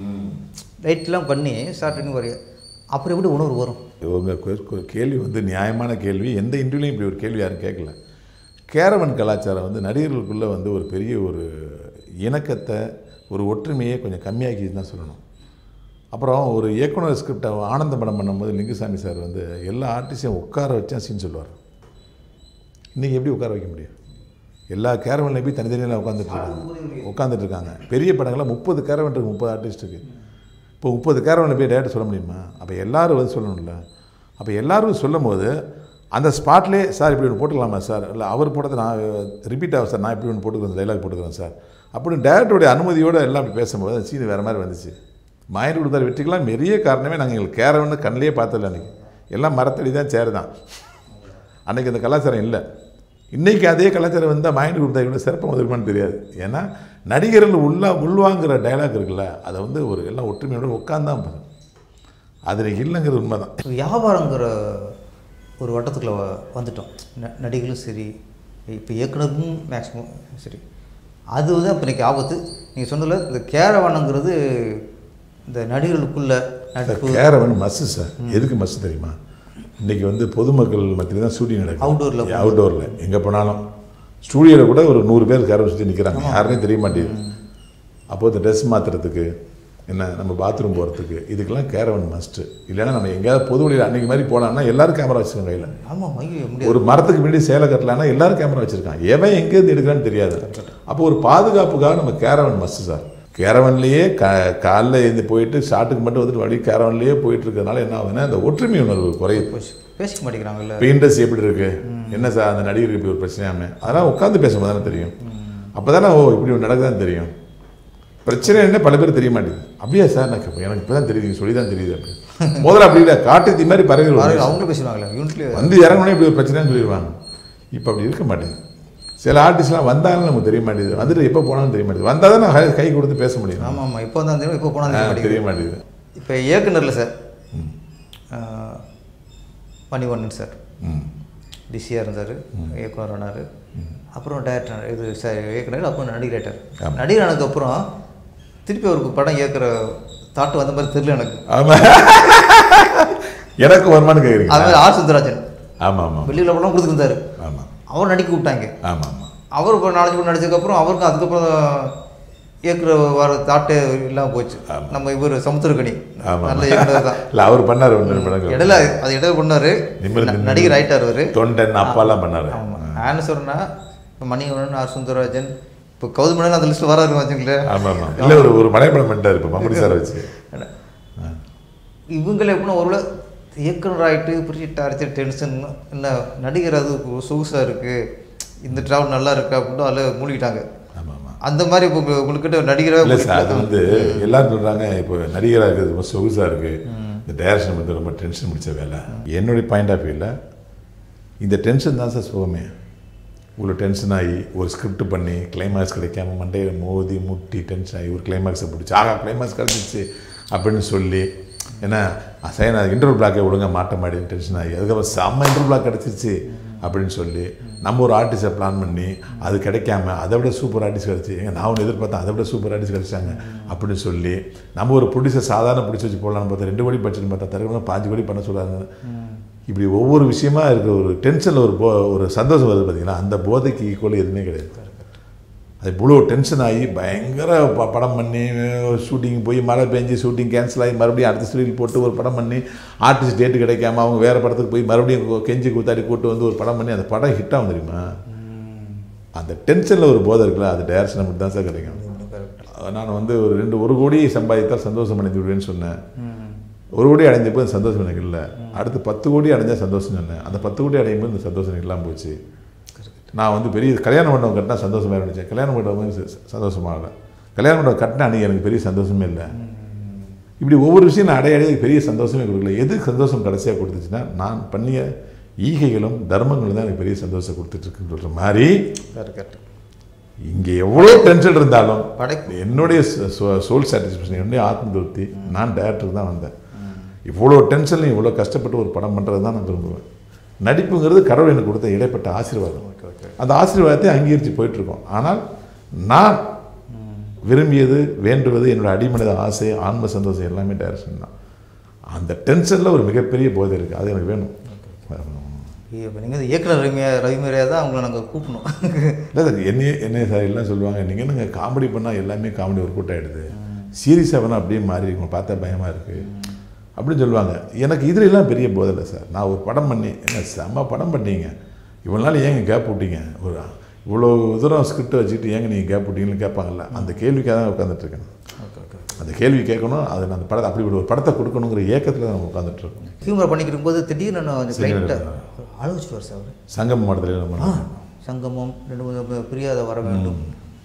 லைட்லாம் பண்ணி ஷார்ட் ரெடிங் வரிய அப்புறம் எப்படி உணர்வு வரும் இவங்க கொ- கொ- கேள்வி வந்து நியாயமான கேள்வி எந்த இன்டர்வியூலையும் இப்படி ஒரு கேள்வி யாரும் கேட்கல கேரவன் கலாச்சாரம் வந்து நடிகர்களுக்குள்ளே வந்து ஒரு பெரிய ஒரு இணக்கத்தை ஒரு ஒற்றுமையை கொஞ்சம் கம்மியாக்கின்னு தான் சொல்லணும் அப்புறம் ஒரு இயக்குனர் ஸ்கிரிப்டை ஆனந்த படம் பண்ணும்போது லிங்குசாமி சார் வந்து எல்லா ஆர்டிஸ்டையும் உட்கார வச்சா சீன் சொல்லுவார் இன்றைக்கி எப்படி உட்கார வைக்க முடியும் எல்லா கேரவன்லையும் போய் தனித்தனியாக உட்காந்துட்டு இருக்காங்க உட்காந்துட்டு இருக்காங்க பெரிய படங்களில் முப்பது கேரவன் இருக்கு முப்பது ஆர்டிஸ்ட்டுக்கு இப்போ முப்பது கேரவனில் போய் டேரக்டர் சொல்ல முடியுமா அப்போ எல்லாரும் வந்து சொல்லணும்ல அப்போ எல்லாரும் சொல்லும் போது அந்த ஸ்பாட்லேயே சார் இப்படி ஒன்று போட்டுக்கலாமா சார் இல்லை அவர் போட்டதை நான் ரிப்பீட் ஆகும் சார் நான் இப்படி ஒன்று போட்டுக்கிறேன் டைலாக் போட்டுக்கிறேன் சார் அப்படின்னு டேரக்டருடைய அனுமதியோடு எல்லாம் அப்படி பேசும்போது அந்த சீன் வேறு மாதிரி வந்துச்சு மாயன் கொடுத்தார் வெற்றிக்கெல்லாம் பெரிய காரணமே நாங்கள் எங்களுக்கு கேரவன்னு கண்ணிலே பார்த்ததில்ல அன்றைக்கி எல்லாம் மரத்தடி தான் சேர் தான் அன்றைக்கி அந்த கலாச்சாரம் இல்லை இன்றைக்கி அதே கலாச்சாரம் வந்தால் மைண்ட் கொடுத்தா இவ்வளோ சிறப்பாக வந்திருக்குமான்னு தெரியாது ஏன்னா நடிகர்கள் உள்ளா உள்வாங்கிற டைலாக் இருக்குல்ல அதை வந்து ஒரு எல்லாம் ஒற்றுமையோட உட்காந்தான் பாருங்க அதில் இல்லைங்கிறது உண்மை தான் வியாபாரங்கிற ஒரு வட்டத்துக்குள்ள வ- வந்துட்டோம் ந நடிகர்களும் சரி இப்போ இயக்குனரும் மேக்ஸிமம் சரி அது வந்து அப்போ இன்னைக்கு ஆபத்து நீங்கள் சொன்னதில் இந்த கேரவானங்கிறது இந்த நடிகர்களுக்குள்ள நட்பு கேரவன் மஸ்ஸு சார் எதுக்கு மஸ்ஸு தெரியுமா இன்றைக்கி வந்து பொதுமக்கள் மத்தியில் தான் ஷூட்டிங் Outdoor ல நடக்கும் அவுட்டோரில் எங்கே போனாலும் ஸ்டூடியோவில் கூட ஒரு நூறு பேர் கேரவன் சுற்றி நிற்கிறாங்க யாருனே தெரிய மாட்டேங்குது அப்போது இந்த ட்ரெஸ் மாற்றுறதுக்கு என்ன நம்ம பாத்ரூம் போகிறதுக்கு இதுக்கெல்லாம் கேரவன் மஸ்ட்டு இல்லைன்னா நம்ம எங்கேயாவது பொது வழியில் அன்றைக்கி மாதிரி போனான்னா எல்லாரும் கேமரா வச்சுருக்காங்க கையில் ஆமாம் ஐயோ முடியாது ஒரு மரத்துக்கு முன்னாடி சேலை கட்டலான்னா எல்லாரும் கேமரா வச்சுருக்காங்க எவன் எங்கேருந்து எடுக்கிறான்னு தெரியாது அப்போ ஒரு பாதுகாப்புக்காக நம்ம கேரவன் மஸ்ட் சார் கேரவன்லேயே க காலைல எழுந்து போயிட்டு ஷாட்டுக்கு மட்டும் வந்துட்டு வழி கேரவன்லேயே போயிட்டு இருக்கிறதுனால என்ன ஆகுதுன்னா அந்த ஒற்றுமை உணர்வு குறையுது போச்சு. பேசிக்க மாட்டேங்கிறாங்கல்ல இப்போ இண்டஸ்ட்ரி எப்படி இருக்கு என்ன சார் அந்த நடிகருக்கு இப்படி ஒரு பிரச்சனையாமே அதெல்லாம் உட்காந்து பேசும்போது தானே தெரியும் அப்போ தானே ஓ இப்படி ஒன்று நடக்குதான்னு தெரியும் பிரச்சனை என்ன பல பேர் தெரிய மாட்டேங்குது அப்படியா சார் நான் கேட்பேன். எனக்கு இப்போ தான் தெரியுது சொல்லி தான் தெரியுது அப்படி முதல்ல அப்படி இல்லை காட்டுத்தி மாதிரி பறவை பாருங்க, அவங்களும் பேசுவாங்களே யூனிட்லேயே வந்து இறங்கணும்னே இப்படி ஒரு பிரச்சனைன்னு சொல்லிடுவாங்க இப்போ அப்படி இருக்க மாட்டேங்குது சில ஆர்டிஸ்ட்லாம் வந்தாலும் நமக்கு தெரிய மாட்டேங்குது வந்துட்டு எப்போ போனாலும் தெரிய மாட்டேங்குது வந்தால் தான் நான் கை கொடுத்து பேச முடியும் ஆமாம் ஆமாம் இப்போ தான் தெரியும் இப்போ போனால் ஆ, தெரிய தெரிய மாட்டேங்குது மாட்டேங்குது இப்போ இயக்குனரில் சார் மணிவண்ணன் சார் ம் டிசியாக இருந்தார் இயக்குனர் ஆனார் அப்புறம் டேரக்டர் இது ச- இயக்குனர் அப்புறம் நடிகர் டேரக்டர் ஆமா. நடிகர் ஆனதுக்கப்புறம் திருப்பி அவருக்கு படம் இயக்குற தாட்டு வந்த மாதிரி தெரியல எனக்கு ஆமாம் எனக்கு வருமானு கேட்குறீங்க அது மாதிரி ஆர் சுந்தராஜன் ஆமாம் ஆமாம் வெளியில் படம் கொடுத்துருந்தாரு ஆமாம் அவர் நடிக்க கூப்பிட்டாங்க ஆமாம் ஆமாம் அவர் இப்போ நாலஞ்சு படம் நடிச்சதுக்கப்புறம் அவருக்கும் அதுக்கப்புறம் இயக்குற வர தாட்டே இல்லாமல் போச்சு நம்ம இவர் சமுத்திரக்கணி ஆமாம் நல்ல இயக்குனர் தான் இல்லை அவர் பண்ணார் ஒன்று படங்கள் இடையில அது இடையில பண்ணாரு நிமிர்ந்து ந- நடிகர் ஆயிட்டார் அவரு தொண்டன் அப்பாலாம் பண்ணார் ஆமாம் நான் சொல்றேன்னா இப்போ மணிவண்ணன் ஆர் சுந்தரராஜன் இப்போ கௌதமணன் அந்த லிஸ்ட்டில் வராரு வச்சுங்களேன் ஆமாம் ஆமாம் இல்லை ஒரு ஒரு மலைப்படம் பண்ணிட்டார் இப்போ மம்முடி சார் வச்சு இவங்களே எப்படின்னா ஒருவேளை இயக்குனர் ஆகிட்டு பிரிச்சு டார்ச்சர் டென்ஷன் என்ன நடிகர் அது சொகுசாக இருக்குது இந்த ட்ராவல் நல்லா இருக்கு அப்படின்னு அதில் மூழ்கிட்டாங்க ஆமாம் ஆமாம் அந்த மாதிரி இப்போ உங்க- உங்கள்கிட்ட நடிகராக இல்லை சார் அது வந்து எல்லாரும் சொல்கிறாங்க இப்போ நடிகராக இருக்கிறது ரொம்ப சொகுசாக இருக்குது இந்த டைரக்ஷன் வந்து ரொம்ப டென்ஷன் முடிச்ச வேலை என்னுடைய பாயிண்ட் ஆஃப் வியூவில் இந்த டென்ஷன் தான் சார் சுகமே இவ்வளோ டென்ஷன் ஆகி ஒரு ஸ்கிரிப்ட் பண்ணி கிளைமேக்ஸ் கிடைக்காம மண்டையில் மோதி முட்டி டென்ஷன் ஆகி ஒரு கிளைமேக்ஸை பிடிச்சி ஆகா கிளைமேக்ஸ் கிடச்சிச்சு அப்படின்னு சொல்லி ஏன்னா சரி நான் இன்டர்வல் பிளாக்கே ஒழுங்கா மாட்ட மாட்டேன் டென்ஷன் ஆகி அதுக்கப்புறம் செம்ம இன்டர்வல் பிளாக் கிடச்சிருச்சு அப்படின்னு சொல்லி நம்ம ஒரு ஆர்டிஸ்ட்டை பிளான் பண்ணி அது கிடைக்காம அதை விட சூப்பர் ஆர்டிஸ்ட் கிடச்சி எங்க நான் ஒன்று எதிர்பார்த்தேன் அதை விட சூப்பர் ஆர்டிஸ்ட் கிடச்சாங்க அப்படின்னு சொல்லி நம்ம ஒரு ப்ரொடியூசர் சாதாரண பிடிச்சி வச்சு போடலாம்னு பார்த்தா ரெண்டு கோடி பட்ஜெட் பார்த்தா தருவனா பாஞ்சு கோடி பண்ண சொல்கிறாங்க இப்படி ஒவ்வொரு விஷயமா இருக்கிற ஒரு டென்ஷனில் ஒரு போ ஒரு சந்தோஷம் வருது பார்த்தீங்களா அந்த போதைக்கு ஈக்குவல் எதுவுமே கிடையாது அது இவ்வளோ டென்ஷன் ஆகி பயங்கர ப- படம் பண்ணி ஷூட்டிங் போய் மழை பெஞ்சு ஷூட்டிங் கேன்சல் ஆகி மறுபடியும் அடுத்த ஸ்டீல் போட்டு ஒரு படம் பண்ணி ஆர்டிஸ்ட் டேட்டு கிடைக்காம அவங்க வேறு படத்துக்கு போய் மறுபடியும் கு- கெஞ்சி கூத்தாடி கூட்டு வந்து ஒரு படம் பண்ணி அந்த படம் ஹிட் ஆகும் தெரியுமா அந்த டென்ஷனில் ஒரு போதை இருக்குல்ல அது டேரக்ஷன் மட்டும் தான் சார் கிடைக்கும் நான் வந்து ஒரு ரெண்டு ஒரு கோடி சம்பாதித்தால் சந்தோஷம் அடைந்து விடுவேன்னு சொன்னேன் ஒரு கோடி அடைஞ்ச போது சந்தோஷம் எனக்கு இல்லை அடுத்து பத்து கோடி அடைஞ்சா சந்தோஷம் சொன்னேன் அந்த பத்து கோடி அடையும் போது இந்த சந்தோஷம் எனக்கு இல்லாமல் போச்சு நான் வந்து பெரிய கல்யாண மண்டபம் கட்டினா சந்தோஷமாக இருந்துச்சு கல்யாண மண்டபம் வந்து ச- சந்தோஷமாகல கல்யாண மண்டபம் கட்டினா அன்றைக்கி எனக்கு பெரிய சந்தோஷமே இல்லை இப்படி ஒவ்வொரு விஷயம் நான் அடைய அடைய பெரிய சந்தோஷமே கொடுக்கல எது சந்தோஷம் கடைசியாக கொடுத்துச்சுன்னா நான் பண்ணிய ஈகைகளும் தர்மங்களும் தான் எனக்கு பெரிய சந்தோஷம் கொடுத்துட்ருக்குன்ற மாதிரி கரெக்ட் கரெக்ட் இங்கே எவ்வளோ டென்ஷன் இருந்தாலும் படைப்பு. என்னுடைய சோல் சாட்டிஸ்ஃபேக்ஷன் என்னுடைய ஆத்ம திருப்தி நான் டேரக்டருக்கு தான் வந்தேன் இவ்வளோ டென்ஷன்லையும் இவ்வளோ கஷ்டப்பட்டு ஒரு படம் பண்ணுறது தான் நான் விரும்புவேன் நடிப்புங்கிறது கடவுள் எனக்கு கொடுத்த இடைப்பட்ட ஆசீர்வாதம் அந்த ஆசீர்வாதத்தை அங்கீகரித்து போயிட்டுருக்கோம் ஆனால் நான் விரும்பியது வேண்டுவது என்னோட அடிமனித ஆசை ஆன்ம சந்தோஷம் எல்லாமே டைரக்ஷன் தான் அந்த டென்ஷனில் ஒரு மிகப்பெரிய போதை இருக்குது அது எனக்கு வேணும் இப்போ நீங்கள் இயக்குனர் ரவிமையா ரவிமையா தான் உங்களை நாங்கள் கூப்பிடணும் இல்லை சார் என்னையே என்னைய சார் எல்லாம் சொல்லுவாங்க நீங்கள் என்னங்க காமெடி பண்ணால் எல்லாமே காமெடி ஒர்க் அவுட் ஆகிடுது சீரியஸாக வேணால் அப்படியே மாறி இருக்கும் பார்த்தா பயமாக இருக்குது அப்படின்னு சொல்லுவாங்க எனக்கு இதுல எல்லாம் பெரிய போதை இல்லை சார் நான் ஒரு படம் பண்ணி என்ன செம்ம படம் பண்ணீங்க இவ்வளோ நாள் ஏங்க கேப் விட்டீங்க ஒரு இவ்வளோ தூரம் ஸ்கிரிப்ட் வச்சுக்கிட்டு ஏங்க நீங்கள் கேப் விட்டீங்கன்னு கேட்பாங்கல்ல அந்த கேள்விக்காக தான் உட்காந்துட்ருக்கேன் ஓகே ஓகே அந்த கேள்வி கேட்கணும் அது நான் அந்த படத்தை அப்படி ஒரு படத்தை கொடுக்கணுங்கிற ஏக்கத்தில் நம்ம உட்காந்துட்ருக்கோம் ஹியூமர் பண்ணிக்கிட்டு போது திடீர்னு நான் அந்த கிளைண்ட்டை அழுவிச்சுட்டு சார் அவர் சங்கம் மாடத்தில் நம்ம சங்கமம் ரெண்டு மூணு பிரியாத வர வேண்டும்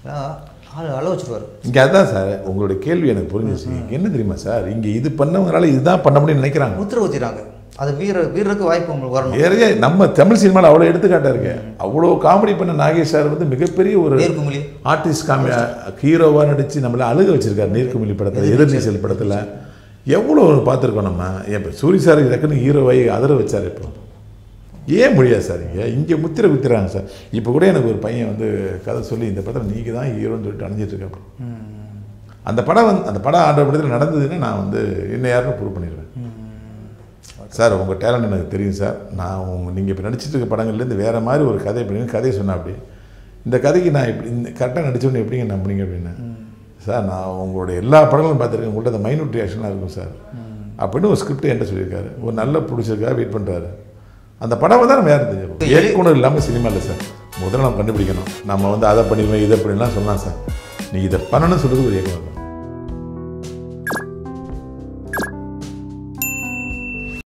ஆள் அள வச்சுருவார் இங்கே அதான் சார் உங்களுடைய கேள்வி எனக்கு புரிஞ்சிச்சு என்ன தெரியுமா சார் இங்கே இது பண்ணவங்களால இதுதான் பண்ண முடியும்னு நினைக்கிறாங்க முத்திரை வச்சுறாங்க அது வீர வீரருக்கு வாய்ப்பு உங்களுக்கு வரணும் நிறைய நம்ம தமிழ் சினிமாவில் அவ்வளோ எடுத்துக்காட்டா இருக்கு அவ்வளோ காமெடி பண்ண நாகேஷ் சார் வந்து மிகப்பெரிய ஒரு நேர்குமிழி ஆர்டிஸ்ட் காமி ஹீரோவாக நடித்து நம்மளை அழுக வச்சிருக்காரு நீர்க்குமிழி படத்தில் எதிர்நீச்சல் படத்தில் எவ்வளோ பார்த்துருக்கோம் நம்ம இப்போ சூரி சார் டக்குன்னு ஹீரோவாகி அதர வச்சார் இப்போ ஏன் முடியாது சார் இங்கே இங்கே முத்திரை குத்திராங்க சார் இப்போ கூட எனக்கு ஒரு பையன் வந்து கதை சொல்லி இந்த படத்தில் நீங்கள் தான் ஹீரோன்னு சொல்லிட்டு அணிஞ்சிட்டு இருக்க அந்த படம் வந்து அந்த படம் ஆண்டவர் படத்தில் நடந்ததுன்னா நான் வந்து என்ன யாருன்னு ப்ரூவ் பண்ணிடுவேன் சார் உங்கள் டேலண்ட் எனக்கு தெரியும் சார் நான் உங்கள் நீங்கள் இப்போ நடிச்சிட்டு இருக்க படங்கள்லேருந்து வேறு மாதிரி ஒரு கதை பண்ணி கதையை சொன்னா அப்படி இந்த கதைக்கு நான் இப்படி இந்த கரெக்டாக நடிச்சோன்னு எப்படிங்க நம்புனீங்க அப்படின்னு சார் நான் உங்களுடைய எல்லா படங்களும் பார்த்துருக்கேன் உங்கள்கிட்ட அந்த மைனூட் ரியாக்ஷனாக இருக்கும் சார் அப்படின்னு ஒரு ஸ்கிரிப்ட் என்கிட்ட சொல்லியிருக்காரு ஒரு நல்ல பிடிச்சிருக்கா வெயிட் பண்ணுறாரு அந்த படம் தான் நம்ம யாரும் தெரியும் இயக்குனர் இல்லாமல் சினிமா இல்லை சார் முதல்ல நம்ம கண்டுபிடிக்கணும் நம்ம வந்து அதை பண்ணிடுவேன் இதை பண்ணிடலாம் சொல்லலாம் சார் நீ இதை பண்ணணும்னு சொல்கிறது ஒரு இயக்குனர் தான்